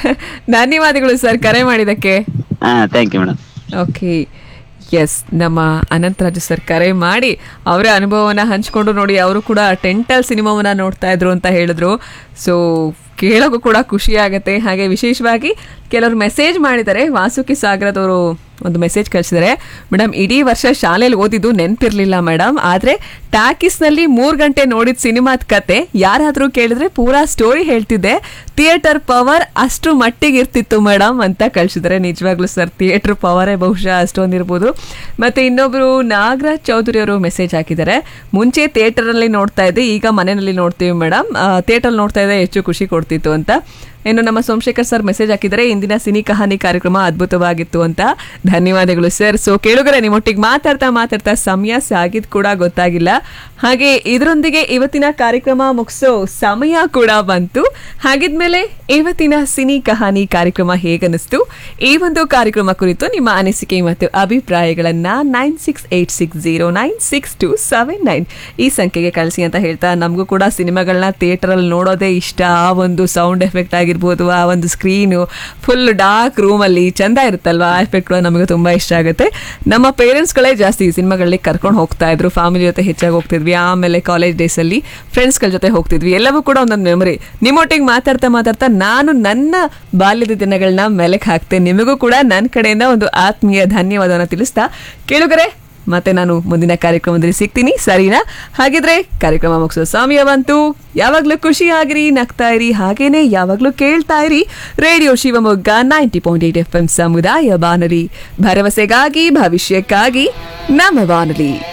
Speaker 2: ಧನ್ಯವಾದಗಳು ಸರ್ ಕರೆ ಮಾಡಿದಕ್ಕೆ
Speaker 13: ಹಾ thank you madam
Speaker 2: okay yes ನಮ್ಮ ಅನಂತರಾಜು ಸರ್ ಕರೆ ಮಾಡಿ ಅವರ ಅನುಭವನ ಹಂಚ್ಕೊಂಡು ನೋಡಿ ಅವರು ಕೂಡ ಟೆಂಟಲ್ ಸಿನಿಮಾವನ್ನ ನೋಡ್ತಾ ಇದ್ರು ಅಂತ ಹೇಳಿದ್ರು ಸೊ ಕೇಳೋಕ್ಕೂ ಕೂಡ ಖುಷಿ ಆಗುತ್ತೆ ಹಾಗೆ ವಿಶೇಷವಾಗಿ ಕೆಲವರು ಮೆಸೇಜ್ ಮಾಡಿದ್ದಾರೆ ವಾಸುಕಿ ಸಾಗರದವರು ಒಂದು ಮೆಸೇಜ್ ಕಳಿಸಿದ್ದಾರೆ ಮೇಡಮ್ ಇಡೀ ವರ್ಷ ಶಾಲೆಯಲ್ಲಿ ಓದಿದ್ದು ನೆನಪಿರ್ಲಿಲ್ಲ ಮೇಡಮ್ ಆದರೆ ಟಾಕೀಸ್ನಲ್ಲಿ ಮೂರು ಗಂಟೆ ನೋಡಿದ ಸಿನಿಮಾದ ಕತೆ ಯಾರಾದರೂ ಕೇಳಿದ್ರೆ ಪೂರಾ ಸ್ಟೋರಿ ಹೇಳ್ತಿದ್ದೆ ಥಿಯೇಟರ್ ಪವರ್ ಅಷ್ಟು ಮಟ್ಟಿಗೆ ಇರ್ತಿತ್ತು ಮೇಡಮ್ ಅಂತ ಕಳಿಸಿದ್ದಾರೆ ನಿಜವಾಗ್ಲೂ ಸರ್ ಥಿಯೇಟರ್ ಪವರೇ ಬಹುಶಃ ಅಷ್ಟೊಂದು ಇರ್ಬೋದು ಮತ್ತೆ ಇನ್ನೊಬ್ರು ನಾಗರಾಜ್ ಚೌಧರಿ ಅವರು ಮೆಸೇಜ್ ಹಾಕಿದ್ದಾರೆ ಮುಂಚೆ ಥಿಯೇಟರಲ್ಲಿ ನೋಡ್ತಾ ಇದ್ದೆ ಈಗ ಮನೆಯಲ್ಲಿ ನೋಡ್ತೀವಿ ಮೇಡಮ್ ಥಿಯೇಟರ್ ನೋಡ್ತಾ ಇದ್ದೆ ಹೆಚ್ಚು ಖುಷಿ ಕೊಡ್ತಿತ್ತು ಅಂತ ಇನ್ನು ನಮ್ಮ ಸೋಮಶೇಖರ್ ಸರ್ ಮೆಸೇಜ್ ಹಾಕಿದರೆ ಇಂದಿನ ಸಿನಿ ಕಹಾನಿ ಕಾರ್ಯಕ್ರಮ ಅದ್ಭುತವಾಗಿತ್ತು ಅಂತ ಧನ್ಯವಾದಗಳು ಸರ್ ಸೊ ಕೇಳುಗರೆ ನಿಮ್ಮೊಟ್ಟಿಗೆ ಮಾತಾಡ್ತಾ ಮಾತಾಡ್ತಾ ಸಮಯ ಸಾಗಿದ್ ಕೂಡ ಗೊತ್ತಾಗಿಲ್ಲ ಹಾಗೆ ಇದರೊಂದಿಗೆ ಇವತ್ತಿನ ಕಾರ್ಯಕ್ರಮ ಮುಗಿಸೋ ಸಮಯ ಕೂಡ ಬಂತು ಹಾಗಿದ್ಮೇಲೆ ಇವತ್ತಿನ ಸಿನಿ ಕಹಾನಿ ಕಾರ್ಯಕ್ರಮ ಹೇಗನ್ನಿಸ್ತು ಈ ಒಂದು ಕಾರ್ಯಕ್ರಮ ಕುರಿತು ನಿಮ್ಮ ಅನಿಸಿಕೆ ಮತ್ತು ಅಭಿಪ್ರಾಯಗಳನ್ನ nine six eight six zero nine six two seven nine ಈ ಸಂಖ್ಯೆಗೆ ಕಳಿಸಿ ಅಂತ ಹೇಳ್ತಾ ನಮಗೂ ಕೂಡ ಸಿನಿಮಾಗಳನ್ನ ಥಿಯೇಟರಲ್ಲಿ ನೋಡೋದೇ ಇಷ್ಟ ಆ ಒಂದು ಸೌಂಡ್ ಎಫೆಕ್ಟ್ ಆಗಿರ್ಬೋದು ಆ ಒಂದು ಸ್ಕ್ರೀನು ಫುಲ್ ಡಾರ್ಕ್ ರೂಮಲ್ಲಿ ಚಂದ ಇರುತ್ತಲ್ವಾ ಆ ಎಫೆಕ್ಟ್ ನಮಗೂ ನಮಗೆ ತುಂಬಾ ಇಷ್ಟ ಆಗುತ್ತೆ ನಮ್ಮ ಪೇರೆಂಟ್ಸ್ಗಳೇ ಜಾಸ್ತಿ ಸಿನಿಮಾಗಳಲ್ಲಿ ಕರ್ಕೊಂಡು ಹೋಗ್ತಾ ಇದ್ರು ಫ್ಯಾಮಿಲಿ ಜೊತೆ ಹೆಚ್ಚಾಗಿ ಹೋಗ್ತಿದ್ವಿ ಆಮೇಲೆ ಕಾಲೇಜ್ ಡೇಸ್ ಅಲ್ಲಿ ಫ್ರೆಂಡ್ಸ್ಗಳ ಜೊತೆ ಹೋಗ್ತಿದ್ವಿ ಎಲ್ಲವೂ ಕೂಡ ಒಂದೊಂದು ಮೆಮೊರಿ ನಿಮ್ಮೊಟ್ಟಿಗೆ ಮಾತಾಡ್ತಾ ಮಾತಾಡ್ತಾ ನಾನು ನನ್ನ ಬಾಲ್ಯದ ದಿನಗಳನ್ನ ಮೆಲಕ್ ಹಾಕ್ತೆ ನಿಮಗೂ ಕೂಡ ನನ್ನ ಕಡೆಯಿಂದ ಒಂದು ಆತ್ಮೀಯ ಧನ್ಯವಾದವನ್ನು ತಿಳಿಸ್ತಾ ಕೇಳುಗರೆ ಮತ್ತೆ ನಾನು ಮುಂದಿನ ಕಾರ್ಯಕ್ರಮದಲ್ಲಿ ಸಿಗ್ತೀನಿ ಸರಿನಾ ಹಾಗಿದ್ರೆ ಕಾರ್ಯಕ್ರಮ ಮುಗಿಸೋ ಸಮಯ ಬಂತು ಯಾವಾಗ್ಲೂ ಖುಷಿಯಾಗಿರಿ ನಗ್ತಾ ಇರಿ ಹಾಗೇನೆ ಯಾವಾಗ್ಲೂ ಕೇಳ್ತಾ ಇರಿ radio Shivamogga ninety point eight F M ಸಮುದಾಯ ಬಾನುಲಿ ಭರವಸೆಗಾಗಿ ಭವಿಷ್ಯಕ್ಕಾಗಿ ನಮ್ಮ ಬಾನುಲಿ